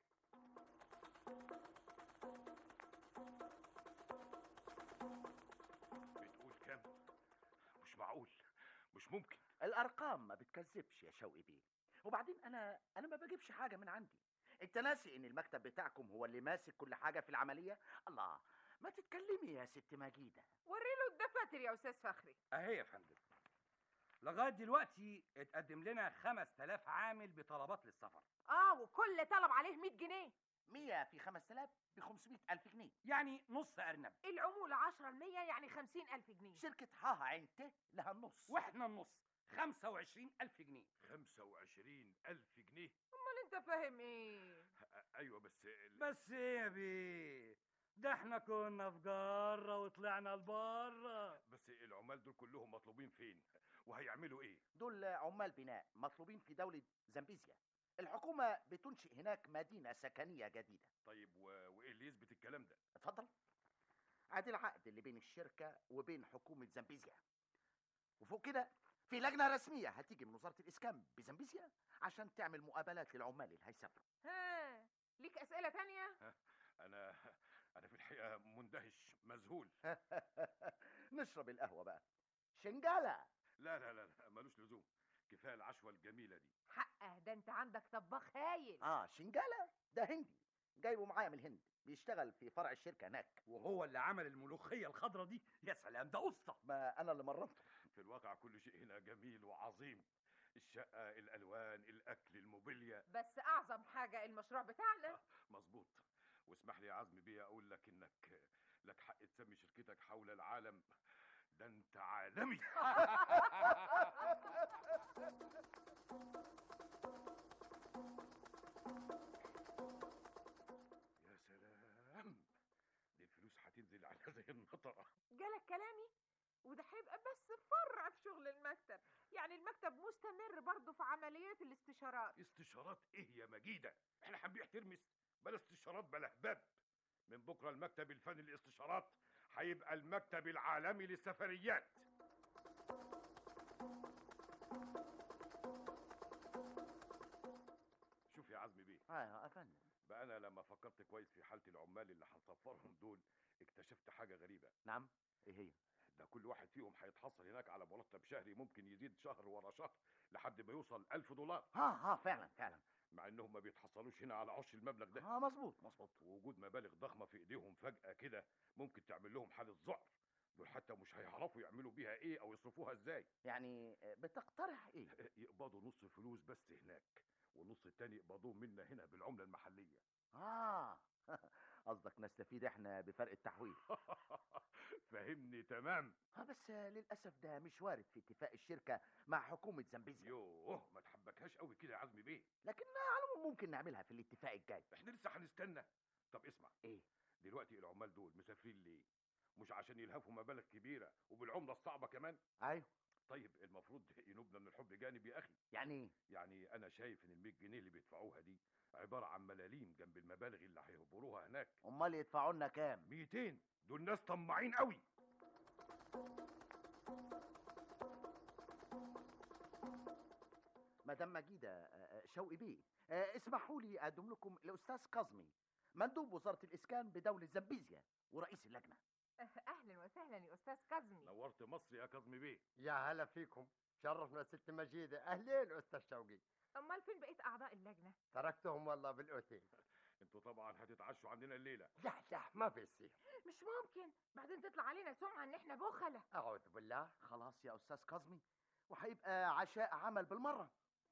بتقول كام مش معقول مش ممكن الارقام ما بتكذبش يا شوقي بيه وبعدين انا انا ما بجيبش حاجه من عندي انت ناسي ان المكتب بتاعكم هو اللي ماسك كل حاجه في العمليه الله ما تتكلمي يا ست مجيده وريله الدفاتر يا استاذ فخري اهي يا فندم لغايه دلوقتي اتقدم لنا 5000 عامل بطلبات للسفر اه وكل طلب عليه 100 جنيه 100 في 5000 ب 500 الف جنيه يعني نص ارنب العمولة 10 المية يعني 50 ألف جنيه شركه حاها عين ت لها النص واحنا النص 25000 جنيه 25 ألف جنيه أمال أنت فاهم إيه؟ أيوة بس ال... بس ايه يا بيه ده احنا كنا في جاره وطلعنا لبره بس العمال دول كلهم مطلوبين فين وهيعملوا ايه دول عمال بناء مطلوبين في دوله زامبيزيا الحكومه بتنشئ هناك مدينه سكنيه جديده طيب و... وايه اللي يثبت الكلام ده اتفضل ادي العقد اللي بين الشركه وبين حكومه زامبيزيا وفوق كده في لجنه رسميه هتيجي من وزاره الاسكان بزامبيزيا عشان تعمل مقابلات للعمال اللي هيسافروا ها ليك أسئلة تانية؟ انا انا في الحقيقه مندهش مذهول نشرب القهوه بقى شنجاله لا لا لا لا ملوش لزوم كفايه العشوه الجميله دي حقه ده أنت عندك طباخ هايل اه شنجاله ده هندي جايبه معايا من الهند بيشتغل في فرع الشركه هناك وهو اللي عمل الملوخيه الخضراء دي يا سلام ده اسطى ما انا اللي مرنته في الواقع كل شيء هنا جميل وعظيم الشقه الالوان الاكل الموبيليا بس أعظم حاجة المشروع بتاعنا مظبوط واسمح لي يا عزمي بيه اقول لك انك لك حق تسمي شركتك حول العالم ده انت عالمي يا سلام دي الفلوس هتنزل على زي المطره جالك كلامي وده هيبقى بس فرع في شغل المكتب يعني المكتب مستمر برضه في عمليات الاستشارات استشارات ايه يا مجيده احنا هنبيع ترمس بلا استشارات بلا هباب من بكره المكتب الفني للاستشارات هيبقى المكتب العالمي للسفريات شوف يا عزمي بيه اه يا فندم بقى انا لما فكرت كويس في حاله العمال اللي هنسفرهم دول اكتشفت حاجه غريبه نعم ايه هي ده كل واحد فيهم هيتحصل هناك على مرتب شهري ممكن يزيد شهر ورا شهر لحد ما يوصل ألف دولار ها ها فعلا فعلا مع انهم ما بيتحصلوش هنا على عش المبلغ ده اه مظبوط مظبوط وجود مبالغ ضخمه في ايديهم فجاه كده ممكن تعمل لهم حاله ذعر دول حتى مش هيعرفوا يعملوا بيها ايه او يصرفوها ازاي يعني بتقترح ايه يقبضوا نص فلوس بس هناك والنص التاني يقبضوه منا هنا بالعمله المحليه اه قصدك نستفيد احنا بفرق التحويل فهمني تمام اه بس للاسف ده مش وارد في اتفاق الشركه مع حكومه زامبيزيا يوه ما تحبكهاش قوي كده يا عزمي بيه لكن على العموم ممكن نعملها في الاتفاق الجاي احنا لسه هنستنى طب اسمع ايه دلوقتي العمال دول مسافرين ليه مش عشان يلهفوا مبالغ كبيره وبالعمله الصعبه كمان ايوه طيب المفروض ينوبنا من الحب جانب يا اخي يعني ايه يعني انا شايف ان ال 100 جنيه اللي بيدفعوها دي عباره عن ملاليم جنب المبالغ اللي هيهبروها هناك امال يدفعوا لنا كام 200 دول ناس طماعين قوي مدام مجيدة آه، آه، شوقي بيه آه، اسمحوا لي اقدم لكم الاستاذ كاظمي مندوب وزاره الاسكان بدوله زامبيزيا ورئيس اللجنه اهلا وسهلا يا استاذ كاظمي نورت مصر يا كاظمي بيه يا هلا فيكم شرفنا ست مجيدة أهلين أستاذ شوقي امال فين بقيه اعضاء اللجنه تركتهم والله بالأوتيل انتوا طبعا هتتعشوا عندنا الليله لا لا ما بيصير مش ممكن بعدين تطلع علينا سمعه ان احنا بخله أعوذ بالله خلاص يا استاذ كاظمي وهيبقى عشاء عمل بالمره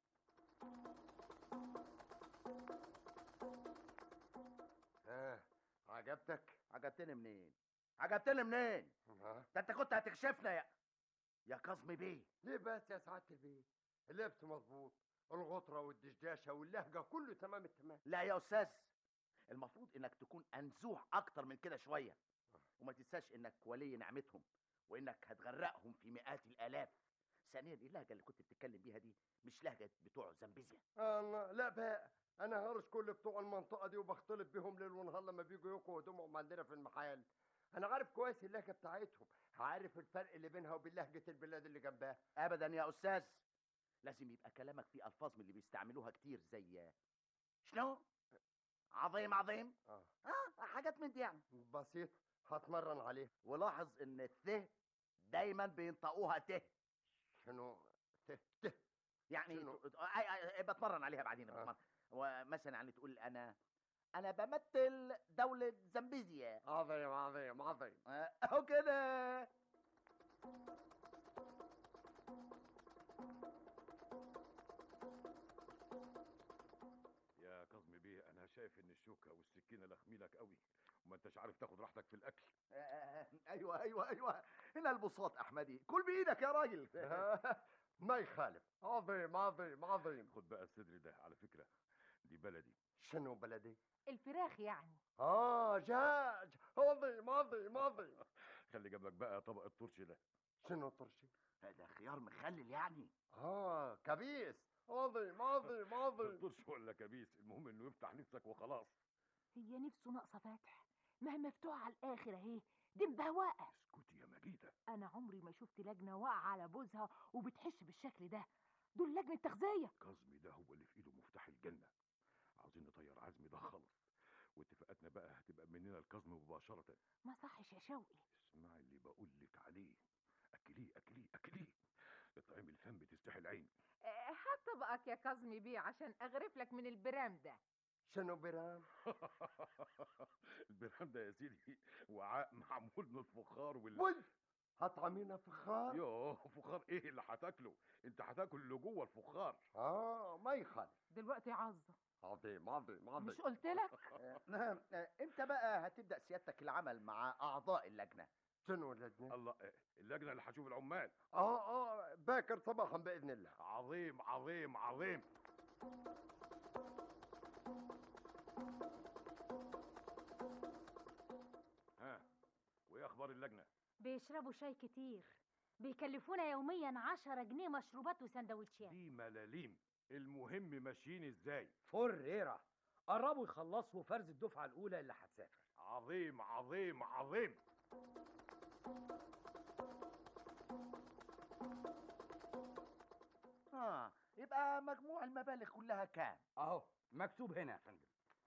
ها عجبتك عجبتني منين عجبتني منين ها ده انت كنت هتكشفنا يا يا كاظمي بيه ليه بس يا سعادة البيت اللبس مظبوط الغطرة والدشداشة واللهجة كله تمام التمام لا يا استاذ المفروض انك تكون انزوح اكتر من كده شويه وما تنساش انك ولي نعمتهم وانك هتغرقهم في مئات الالاف ثانيا اللهجه اللي كنت بتتكلم بيها دي مش لهجه بتوع زامبيزيا الله لا بقى انا هرش كل بتوع المنطقه دي وبختلط بيهم ليل ونهار لما بيجوا يقوا هدومهم عندنا في المحال انا عارف كويس اللهجه بتاعتهم عارف الفرق اللي بينها وبين لهجه البلاد اللي جنبها ابدا يا استاذ لازم يبقى كلامك فيه الفاظ من اللي بيستعملوها كتير زي شنو عظيم عظيم اه اه حاجات من دي يعني بسيط هتمرن عليه ولاحظ ان الث دايما بينطقوها ت شنو ت ت يعني شنو؟ ت- آه، آه، آه، بتمرن عليها بعدين آه. بتمرن ومثلا يعني تقول انا انا بمثل دولة زامبيزيا عظيم عظيم عظيم آه، اهو كده يا كاظمي بيه انا شايف ان الشوكه والسكينه لخميلك قوي وما انتش عارف تاخد راحتك في الاكل آه، ايوه ايوه ايوه هنا البساط احمدي كل بايدك يا راجل ما يخالف عظيم عظيم عظيم خد بقى الصدر ده على فكره دي بلدي شنو بلدي الفراخ يعني اه جاج عظيم عظيم عظيم خلي جنبك بقى طبق الطرش ده شنو طرشي ده خيار مخلل يعني اه كبيس عظيم عظيم عظيم طرش ولا كبيس المهم انه يفتح نفسك وخلاص هي نفسه ناقصه فتح ما هي مفتوحه على الاخر اهي دي مبهوقه اسكتي يا مجيده انا عمري ما شفت لجنه واقعه على بوزها وبتحش بالشكل ده دول لجنه تغذيه كاظمي ده هو اللي في ايده مفتاح الجنه عاوزين نطير عزمي ده خالص واتفاقاتنا بقى هتبقى مننا الكظم مباشره ما صحش يا شوقي اسمعي اللي بقول لك عليه اكليه اكليه اكليه اطعمي الفم بتستحي العين آه، هات طبقك يا كاظمي بيه عشان اغرف لك من البرام ده شنو برام البرام ده يا سيدي وعاء معمول من الفخار وال ولد هطعمينا فخار يوه فخار ايه اللي هتاكله انت هتاكل اللي جوه الفخار اه ما يخالف دلوقتي عظه عظيم عظيم عظيم مش قلت لك نعم آه، امتى بقى هتبدا سيادتك العمل مع اعضاء اللجنه شنو اللجنه الله آه، اللجنه اللي هتشوف العمال اه اه باكر صباحا باذن الله عظيم عظيم عظيم ها وايه اخبار اللجنه بيشربوا شاي كتير بيكلفونا يوميا عشرة جنيه مشروبات وسندوتشات دي ملاليم المهم ماشيين ازاي فريرة قربوا يخلصوا فرز الدفعة الأولى اللي هتسافر عظيم عظيم عظيم اه يبقى مجموع المبالغ كلها كام أهو مكتوب هنا يا فندم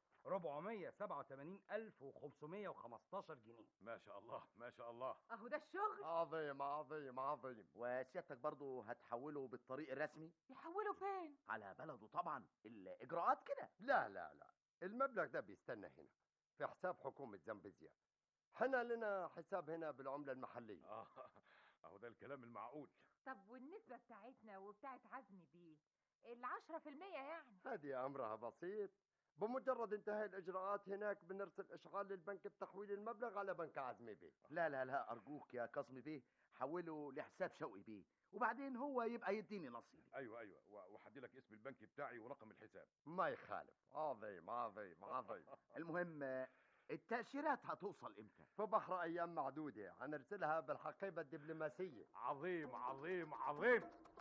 487515 جنيه ما شاء الله ما شاء الله اهو ده الشغل عظيم عظيم عظيم وسيادتك برضو هتحوله بالطريق الرسمي يحولوا فين على بلده طبعا الاجراءات كده لا لا لا المبلغ ده بيستنى هنا في حساب حكومة زامبيزيا حنا لنا حساب هنا بالعملة المحلية اه اهو ده الكلام المعقول طب والنسبة بتاعتنا وبتاعت عزمي بيه العشرة في المية يعني هذه أمرها بسيط بمجرد انتهاء الإجراءات هناك بنرسل إشعار للبنك بتحويل المبلغ على بنك عزمي بيه لا لا لا ارجوك يا كاظمي بيه حوله لحساب شوقي بيه وبعدين هو يبقى يديني نصيبي ايوه ايوه و- وهدي لك اسم البنك بتاعي ورقم الحساب ما يخالف عظيم عظيم عظيم المهم آه، التأشيرات هتوصل امتى في بحر أيام معدودة هنرسلها بالحقيبة الدبلوماسية عظيم عظيم عظيم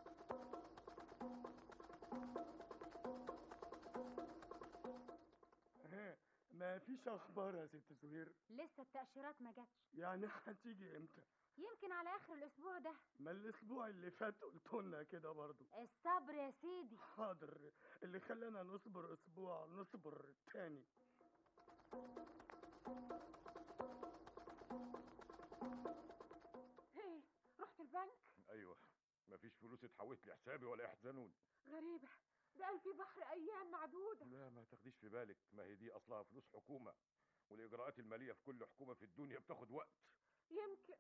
ما فيش اخبار يا ست زهير لسه التأشيرات ما جاتش يعني هتيجي امتى يمكن على آخر الأسبوع ده ما الاسبوع اللي فات قلت لنا كده برضو الصبر يا سيدي حاضر اللي خلانا نصبر اسبوع نصبر تاني ايه رحت البنك ايوه مفيش فلوس اتحولت لحسابي ولا يحزنون غريبة ده قال في بحر أيام معدودة لا ما تاخديش في بالك ما هي دي اصلها فلوس حكومه والاجراءات الماليه في كل حكومه في الدنيا بتاخد وقت يمكن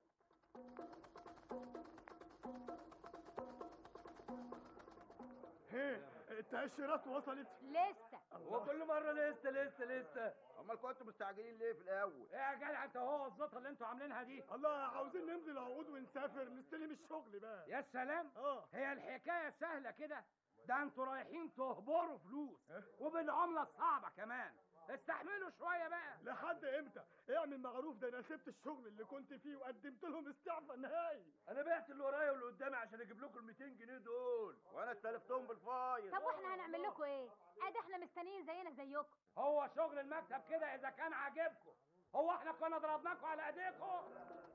هي التأشيرات وصلت لسه هو كل مرة لسه لسه لسه امال كنتوا مستعجلين ليه في الاول ايه يا جدع انت هو الزطه اللي انتوا عاملينها دي الله عاوزين نمضي العقود ونسافر نستلم الشغل بقى يا سلام اه هي الحكايه سهله كده ده انتوا رايحين تهبروا فلوس وبالعمله الصعبه كمان استحملوا شويه بقى لحد امتى اعمل معروف ده انا سبت الشغل اللي كنت فيه وقدمت لهم استعفاء نهائي انا بعت اللي ورايا واللي قدامي عشان اجيب لكم ال 200 جنيه دول وانا استلفتهم بالفايض طب واحنا هنعمل لكم ايه؟ ادي احنا مستنيين زينا زيكم هو شغل المكتب كده اذا كان عاجبكم هو احنا كنا ضربناكم على ايديكم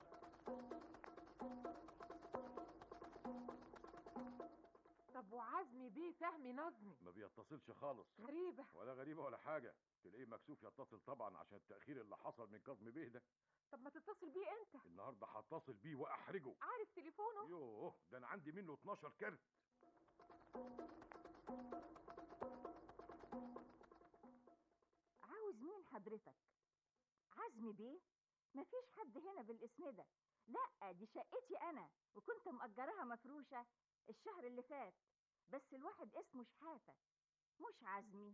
طب وعزمي بيه فهمي نظمي ما بيتصلش خالص غريبة ولا غريبة ولا حاجة تلاقيه مكسوف يتصل طبعا عشان التأخير اللي حصل من كاظم بيه ده طب ما تتصل بيه انت النهارده هتصل بيه وأحرجه عارف تليفونه يوه ده أنا عندي منه 12 كارت عاوز مين حضرتك عزمي بيه مفيش حد هنا بالاسم ده لا دي شقتي انا وكنت مأجراها مفروشة الشهر اللي فات بس الواحد اسمه شحاتة مش عزمي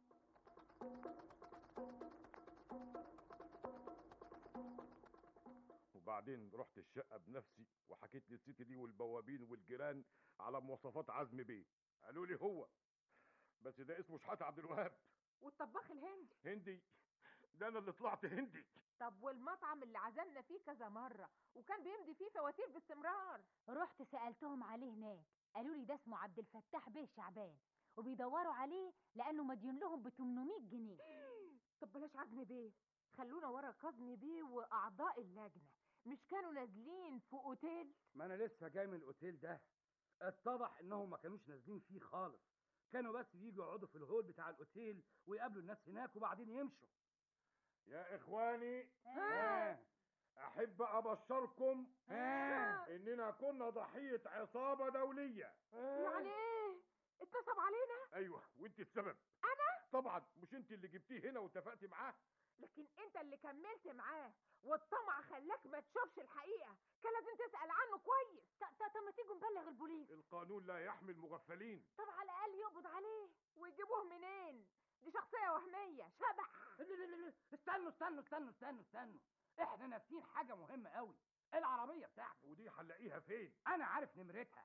وبعدين رحت الشقة بنفسي وحكيت للست دي والبوابين والجيران على مواصفات عزم بيه قالوا لي هو بس ده اسمه شحاتة عبد الوهاب والطباخ الهندي هندي ده انا اللي طلعت هندي طب والمطعم اللي عزمنا فيه كذا مرة وكان بيمضي فيه فواتير باستمرار رحت سألتهم عليه هناك قالوا لي ده اسمه عبد الفتاح بيه شعبان وبيدوروا عليه لأنه مديون لهم ب 800 جنيه طب بلاش عزمي بيه خلونا ورا كاظمي بيه وأعضاء اللجنة مش كانوا نازلين في أوتيل ما انا لسه جاي من الاوتيل ده اتضح انهم ما كانوش نازلين فيه خالص كانوا بس بيجوا يقعدوا في الهول بتاع الاوتيل ويقابلوا الناس هناك وبعدين يمشوا يا اخواني آه. احب ابشركم آه. اننا كنا ضحية عصابة دولية يعني ايه اتصب علينا ايوه وانت السبب انا طبعا مش انت اللي جبتيه هنا واتفقتي معاه لكن انت اللي كملت معاه والطمع خلاك ما تشوفش الحقيقة كان لازم تسأل عنه كويس طب ما تيجوا نبلغ البوليس القانون لا يحمي المغفلين طب على الأقل يقبض عليه ويجيبوه منين دي شخصية وهمية شبح لا لا لا لا استنوا استنوا استنوا استنوا استنوا احنا ناسيين حاجة مهمة قوي العربية بتاعته ودي هنلاقيها فين انا عارف نمرتها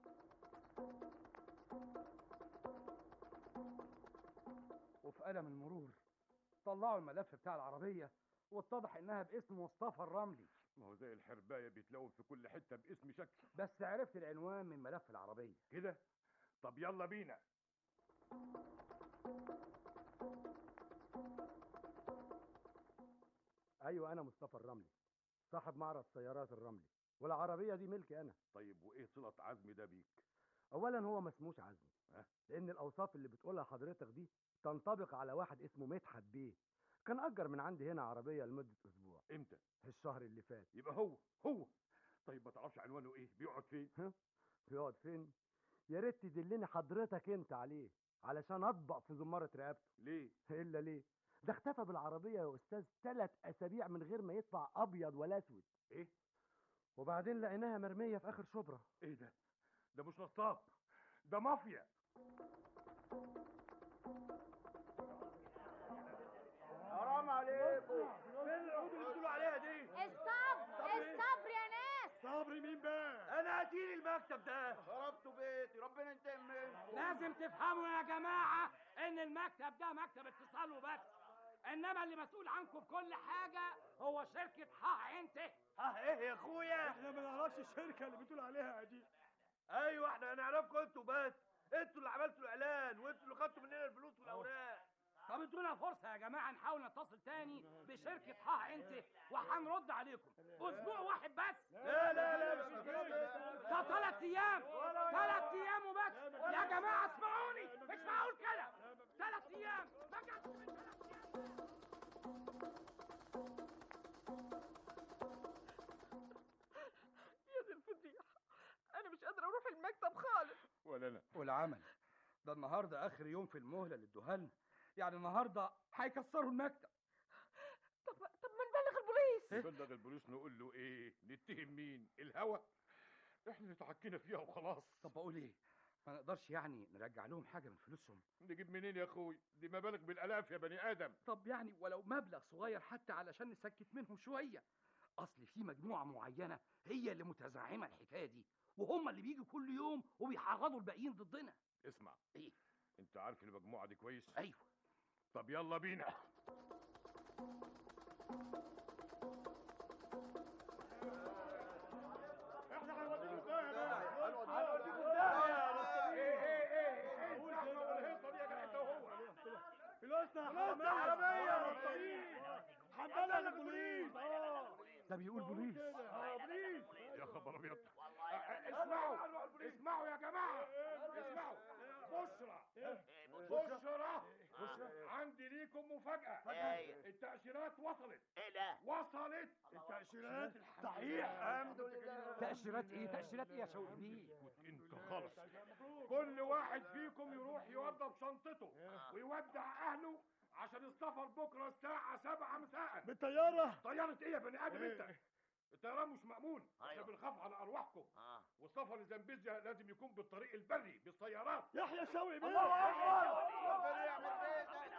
وفي قلم المرور طلعوا الملف بتاع العربية واتضح انها باسم مصطفى الرملي ما هو زي الحرباية بيتلون في كل حتة باسم شكل بس عرفت العنوان من ملف العربية كده طب يلا بينا ايوه انا مصطفى الرملي صاحب معرض سيارات الرملي والعربيه دي ملكي انا طيب وايه صلة عزمي ده بيك اولا هو ما اسموش عزمي ها؟ لان الاوصاف اللي بتقولها حضرتك دي تنطبق على واحد اسمه مدحت بيه كان اجر من عندي هنا عربيه لمده اسبوع امتى الشهر اللي فات يبقى هو هو طيب ما تعرفش عنوانه ايه بيقعد فين ها بيقعد فين يا ريت تدلني حضرتك انت عليه علشان اطبق في زماره رقبته ليه الا ليه ده اختفى بالعربيه يا استاذ ثلاث اسابيع من غير ما يطبع ابيض ولا اسود ايه وبعدين لقيناها مرميه في اخر شبرا ايه ده ده مش نصاب ده مافيا حرام عليكم فين العود اللي بتقولوا عليها دي الصبر الصبر يا ناس صبري مين بقى انا قتيل المكتب ده خربتوا بيتي ربنا ينتقم منكم لازم تفهموا يا جماعة إن المكتب ده مكتب اتصال وبس إنما اللي مسؤول عنكم في كل حاجة هو شركة حاح أنت ها ايه يا اخويا احنا ما نعرفش الشركه اللي بتقول عليها دي ايوه احنا هنعرفكم انتوا بس انتوا اللي عملتوا الاعلان وانتوا اللي خدتوا مننا الفلوس والاوراق طب ادونا فرصة يا جماعة نحاول نتصل تاني بشركة حاح أنت وهنرد عليكم أسبوع واحد بس لا لا لا مش الكلام ده ده ثلاث أيام ثلاث أيام وبس يا جماعة اسمعوني مش معقول كده ثلاث أيام ما جاتش من ثلاث أيام يا دي الفضيحة أنا مش قادرة أروح المكتب خالص ولا انا والعمل ده النهارده اخر يوم في المهله اللي ادوها لنا يعني النهارده هيكسروا المكتب طب طب ما نبلغ البوليس نبلغ البوليس نقول له ايه نتهم مين الهوى احنا اللي اتعكينا فيها وخلاص طب بقول ايه ما نقدرش يعني نرجع لهم حاجه من فلوسهم نجيب منين يا اخوي دي مبالغ بالالاف يا بني ادم طب يعني ولو مبلغ صغير حتى علشان نسكت منهم شويه اصل في مجموعه معينه هي اللي متزعمه الحكايه دي وهم اللي بيجوا كل يوم وبيحرضوا الباقيين ضدنا اسمع ايه انت عارف المجموعه دي كويس ايوه طب يلا بينا احنا هنوديكم داهيه هنوديكم داهيه ايه ايه ايه ايه الزحمه والهيصه دي يا جدع انت وهو فلوسنا فلوسنا عربيه هنبلغ البوليس اه ده بيقول بوليس اه بوليس يا خبر ابيض اسمعوا اسمعوا يا جماعه اسمعوا بشرى بشرى عندي ليكم مفاجأة إيه؟ التأشيرات وصلت ايه ده وصلت التأشيرات صحيح الحمد لله تاشيرات ايه تاشيرات ايه يا شوقي بيه انت خالص كل واحد فيكم يروح يوضب شنطته ويودع أهله عشان السفر بكرة الساعة 7 مساء بالطيارة طيارة إيه يا بني آدم أنت؟ إيه؟ الطيران مش مأمون احنا أيوة. بنخاف على أرواحكم اه والسفر لزنبيزيا لازم يكون بالطريق البري بالسيارات يحيى شوقي بيه الله اكبر ربنا يعمل بيتك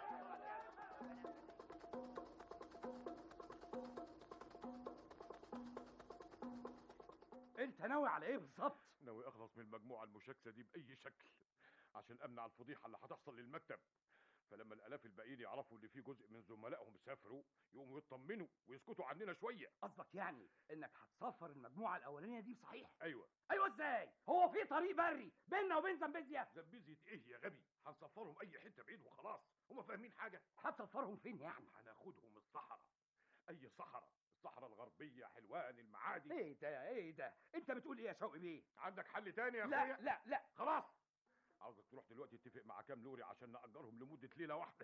انت ناوي على ايه بالظبط ناوي اخلص من المجموعه المشاكسه دي باي شكل عشان امنع الفضيحه اللي هتحصل للمكتب فلما الالاف الباقيين يعرفوا ان في جزء من زملائهم سافروا يقوموا يطمنوا ويسكتوا عننا شويه قصدك يعني انك هتسفر المجموعه الاولانيه دي صحيح ايوه ايوه ازاي هو في طريق بري بيننا وبين زنبيزيا زنبيزية ايه يا غبي هنسفرهم اي حته بعيد وخلاص هم فاهمين حاجه هتسفرهم فين يعني هناخدهم الصحراء اي صحراء الصحراء الغربيه حلوان المعادي ايه ده ايه ده انت بتقول ايه يا شوقي بيه عندك حل تاني يا لا اخويا لا لا خلاص عاوزك تروح دلوقتي تتفق مع كام لوري عشان نأجرهم لمدة ليلة واحدة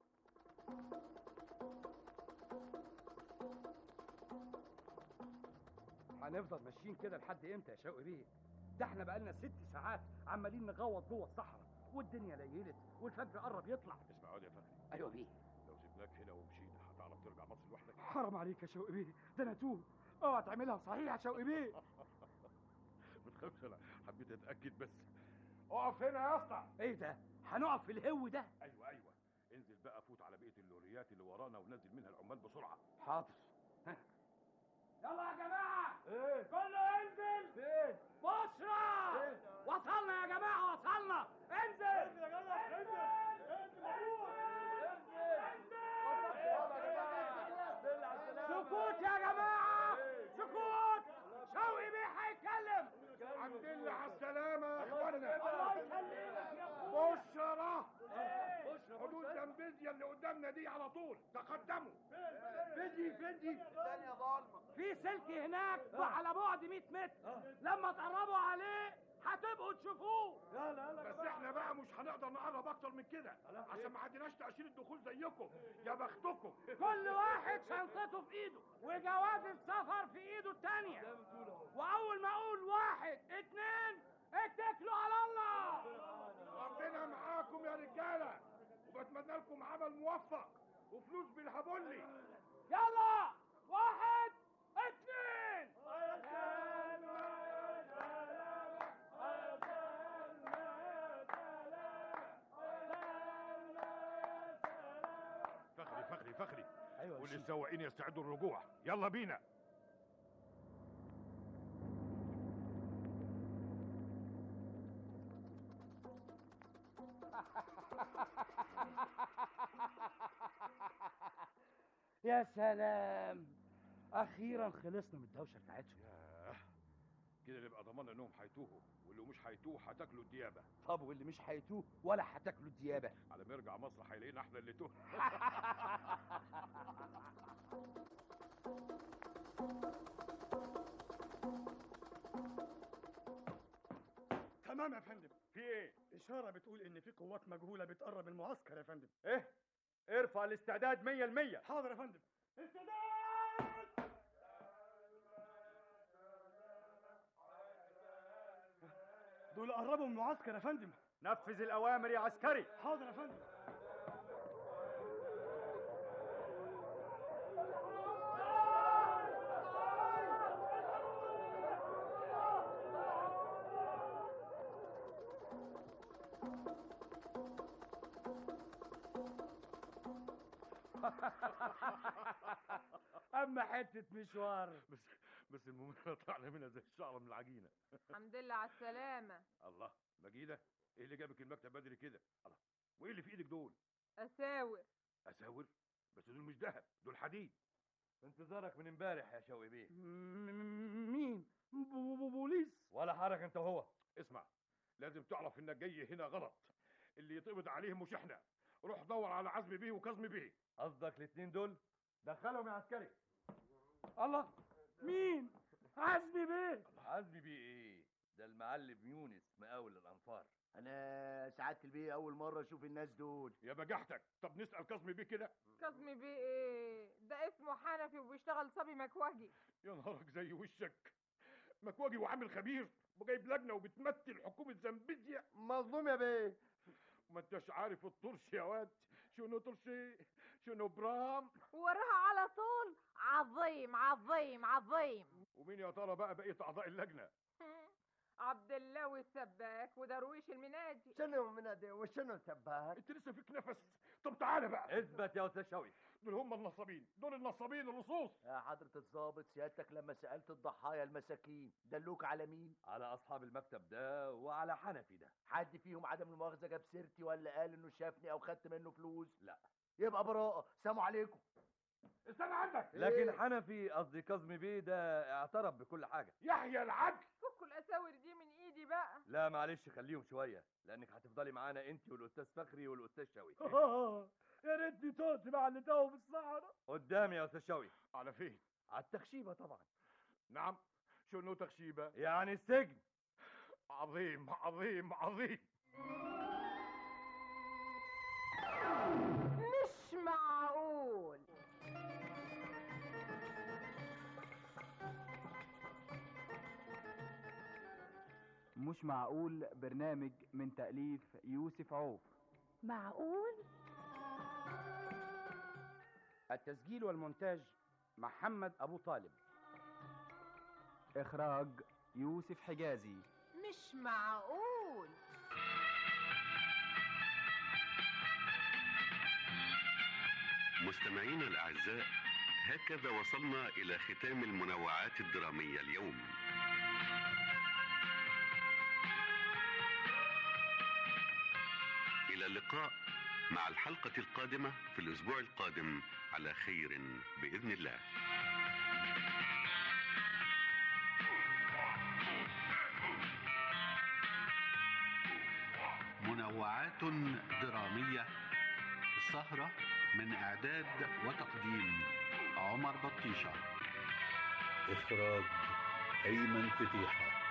هنفضل ماشيين كده لحد امتى يا شوقي بيه ده احنا بقالنا ست ساعات عمالين نغوط جوه الصحراء والدنيا ليلت والفجر قرب يطلع اسمع يا فخري ايوه بيه لو سيبناك هنا ومشينا هتعرف ترجع مصر لوحدك حرام عليك يا شوقي بيه ده انا توه اوعى تعملها صحيح يا شوقي بيه ما تخافش انا حبيت اتاكد بس اقف هنا يا اسطى ايه ده هنقف في الهو ده ايوه ايوه انزل بقى فوت على بقيه اللوريات اللي ورانا ونزل منها العمال بسرعه حاضر يلا يا جماعه ايه كله ينزل فين بشرى وصلنا يا جماعه وصلنا انزل يا جدع انزل سكوت يا جماعه سكوت شوقي بيه هيتكلم الحمد لله على السلامة يا اخوانا الله يخليك يا اخويا بشرى حدود زنبيزيا اللي قدامنا دي على طول تقدموا فدي فدي الدنيا ظالمه في سلك هناك وعلى بعد 100 متر لما تقربوا عليه هتبقوا تشوفوه لا لا لا بس احنا بقى مش هنقدر نقرب اكتر من كده عشان ما عندناش تأشيرة دخول زيكم يا بختكم كل واحد شنطته في ايده وجواز السفر في ايده التانية واول ما اقول واحد اتنين اتكلوا على الله ربنا معاكم يا رجالة وبتمنى لكم عمل موفق وفلوس بالهبولي يلا واحد اثنين فخري فخري فخري ايوه وللسواقين يستعدوا الرجوع يلا بينا يا سلام اخيرا خلصنا من الدوشه بتاعتهم ياه كده نبقى ضمننا انهم هيتوهوا واللي مش هيتوه هتاكلوا الديابه طب واللي مش هيتوه ولا هتاكلوا الديابه على ما يرجع مصر هيلاقينا احنا اللي توه تمام يا فندم في ايه اشاره بتقول ان في قوات مجهوله بتقرب من المعسكر يا فندم ايه ارفع الاستعداد 100% حاضر يا فندم استعداد دول قربوا من المعسكر يا فندم نفذ الاوامر يا عسكري حاضر يا فندم اما حته مشوار بس بس المهم طلعنا منها زي الشعره من العجينه الحمد لله على السلامة الله مجيده ايه اللي جابك المكتب بدري كده الله وايه اللي في ايدك دول أساور اساور بس دول مش ذهب دول حديد انتظارك من امبارح يا شوقي بيه مين بوليس ولا حرك انت وهو اسمع لازم تعرف انك جاي هنا غلط اللي يتقبض عليهم مش احنا روح دور على عزمي بيه وكظمي بيه قصدك الاتنين دول دخلهم يا عسكري الله مين عزمي بيه عزمي بيه ايه ده المعلم يونس مقاول الانفار انا سعاده البيه اول مره اشوف الناس دول يا بجحتك طب نسال كظمي بيه كده كظمي بيه ايه ده اسمه حنفي وبيشتغل صبي مكواجي يا نهارك زي وشك مكواجي وعامل خبير وجايب لجنه وبتمثل حكومه زنبيزيا مظلوم يا بيه ما انتش عارف الطرش يا واد شنو طرشي شنو برام وراها على طول عظيم عظيم عظيم ومين يا ترى بقى بقيه اعضاء اللجنه عبد الله والسباك ودرويش المناجي شنو من ده وشنو سباك انت لسه فيك نفس طب تعالى بقى اثبت يا استاذ شوقي دول هم النصابين دول النصابين اللصوص يا حضرة الضابط سيادتك لما سألت الضحايا المساكين دلوك على مين؟ على اصحاب المكتب ده وعلى حنفي ده حد فيهم عدم المؤاخذة جاب سيرتي ولا قال انه شافني او خدت منه فلوس؟ لا يبقى براءة سلام عليكم استنى عندك لكن حنفي قصدي كظمي بيه ده اعترف بكل حاجه يحيى العدل فكوا الاساور دي من ايدي بقى لا معلش خليهم شويه لانك هتفضلي معانا انت والاستاذ فخري والاستاذ شوقي يا ريتني توت مع اللي توه في الصحراء قدامي يا استاذ شوقي على فين على التخشيبه طبعا نعم شنو تخشيبه يعني السجن عظيم عظيم عظيم مش معقول مش معقول برنامج من تأليف يوسف عوف معقول التسجيل والمونتاج محمد ابو طالب إخراج يوسف حجازي مش معقول مستمعينا الأعزاء هكذا وصلنا إلى ختام المنوعات الدرامية اليوم إلى اللقاء مع الحلقة القادمة في الأسبوع القادم على خير بإذن الله منوعات درامية السهرة من إعداد وتقديم عمر بطيشة إخراج أيمن فتيحة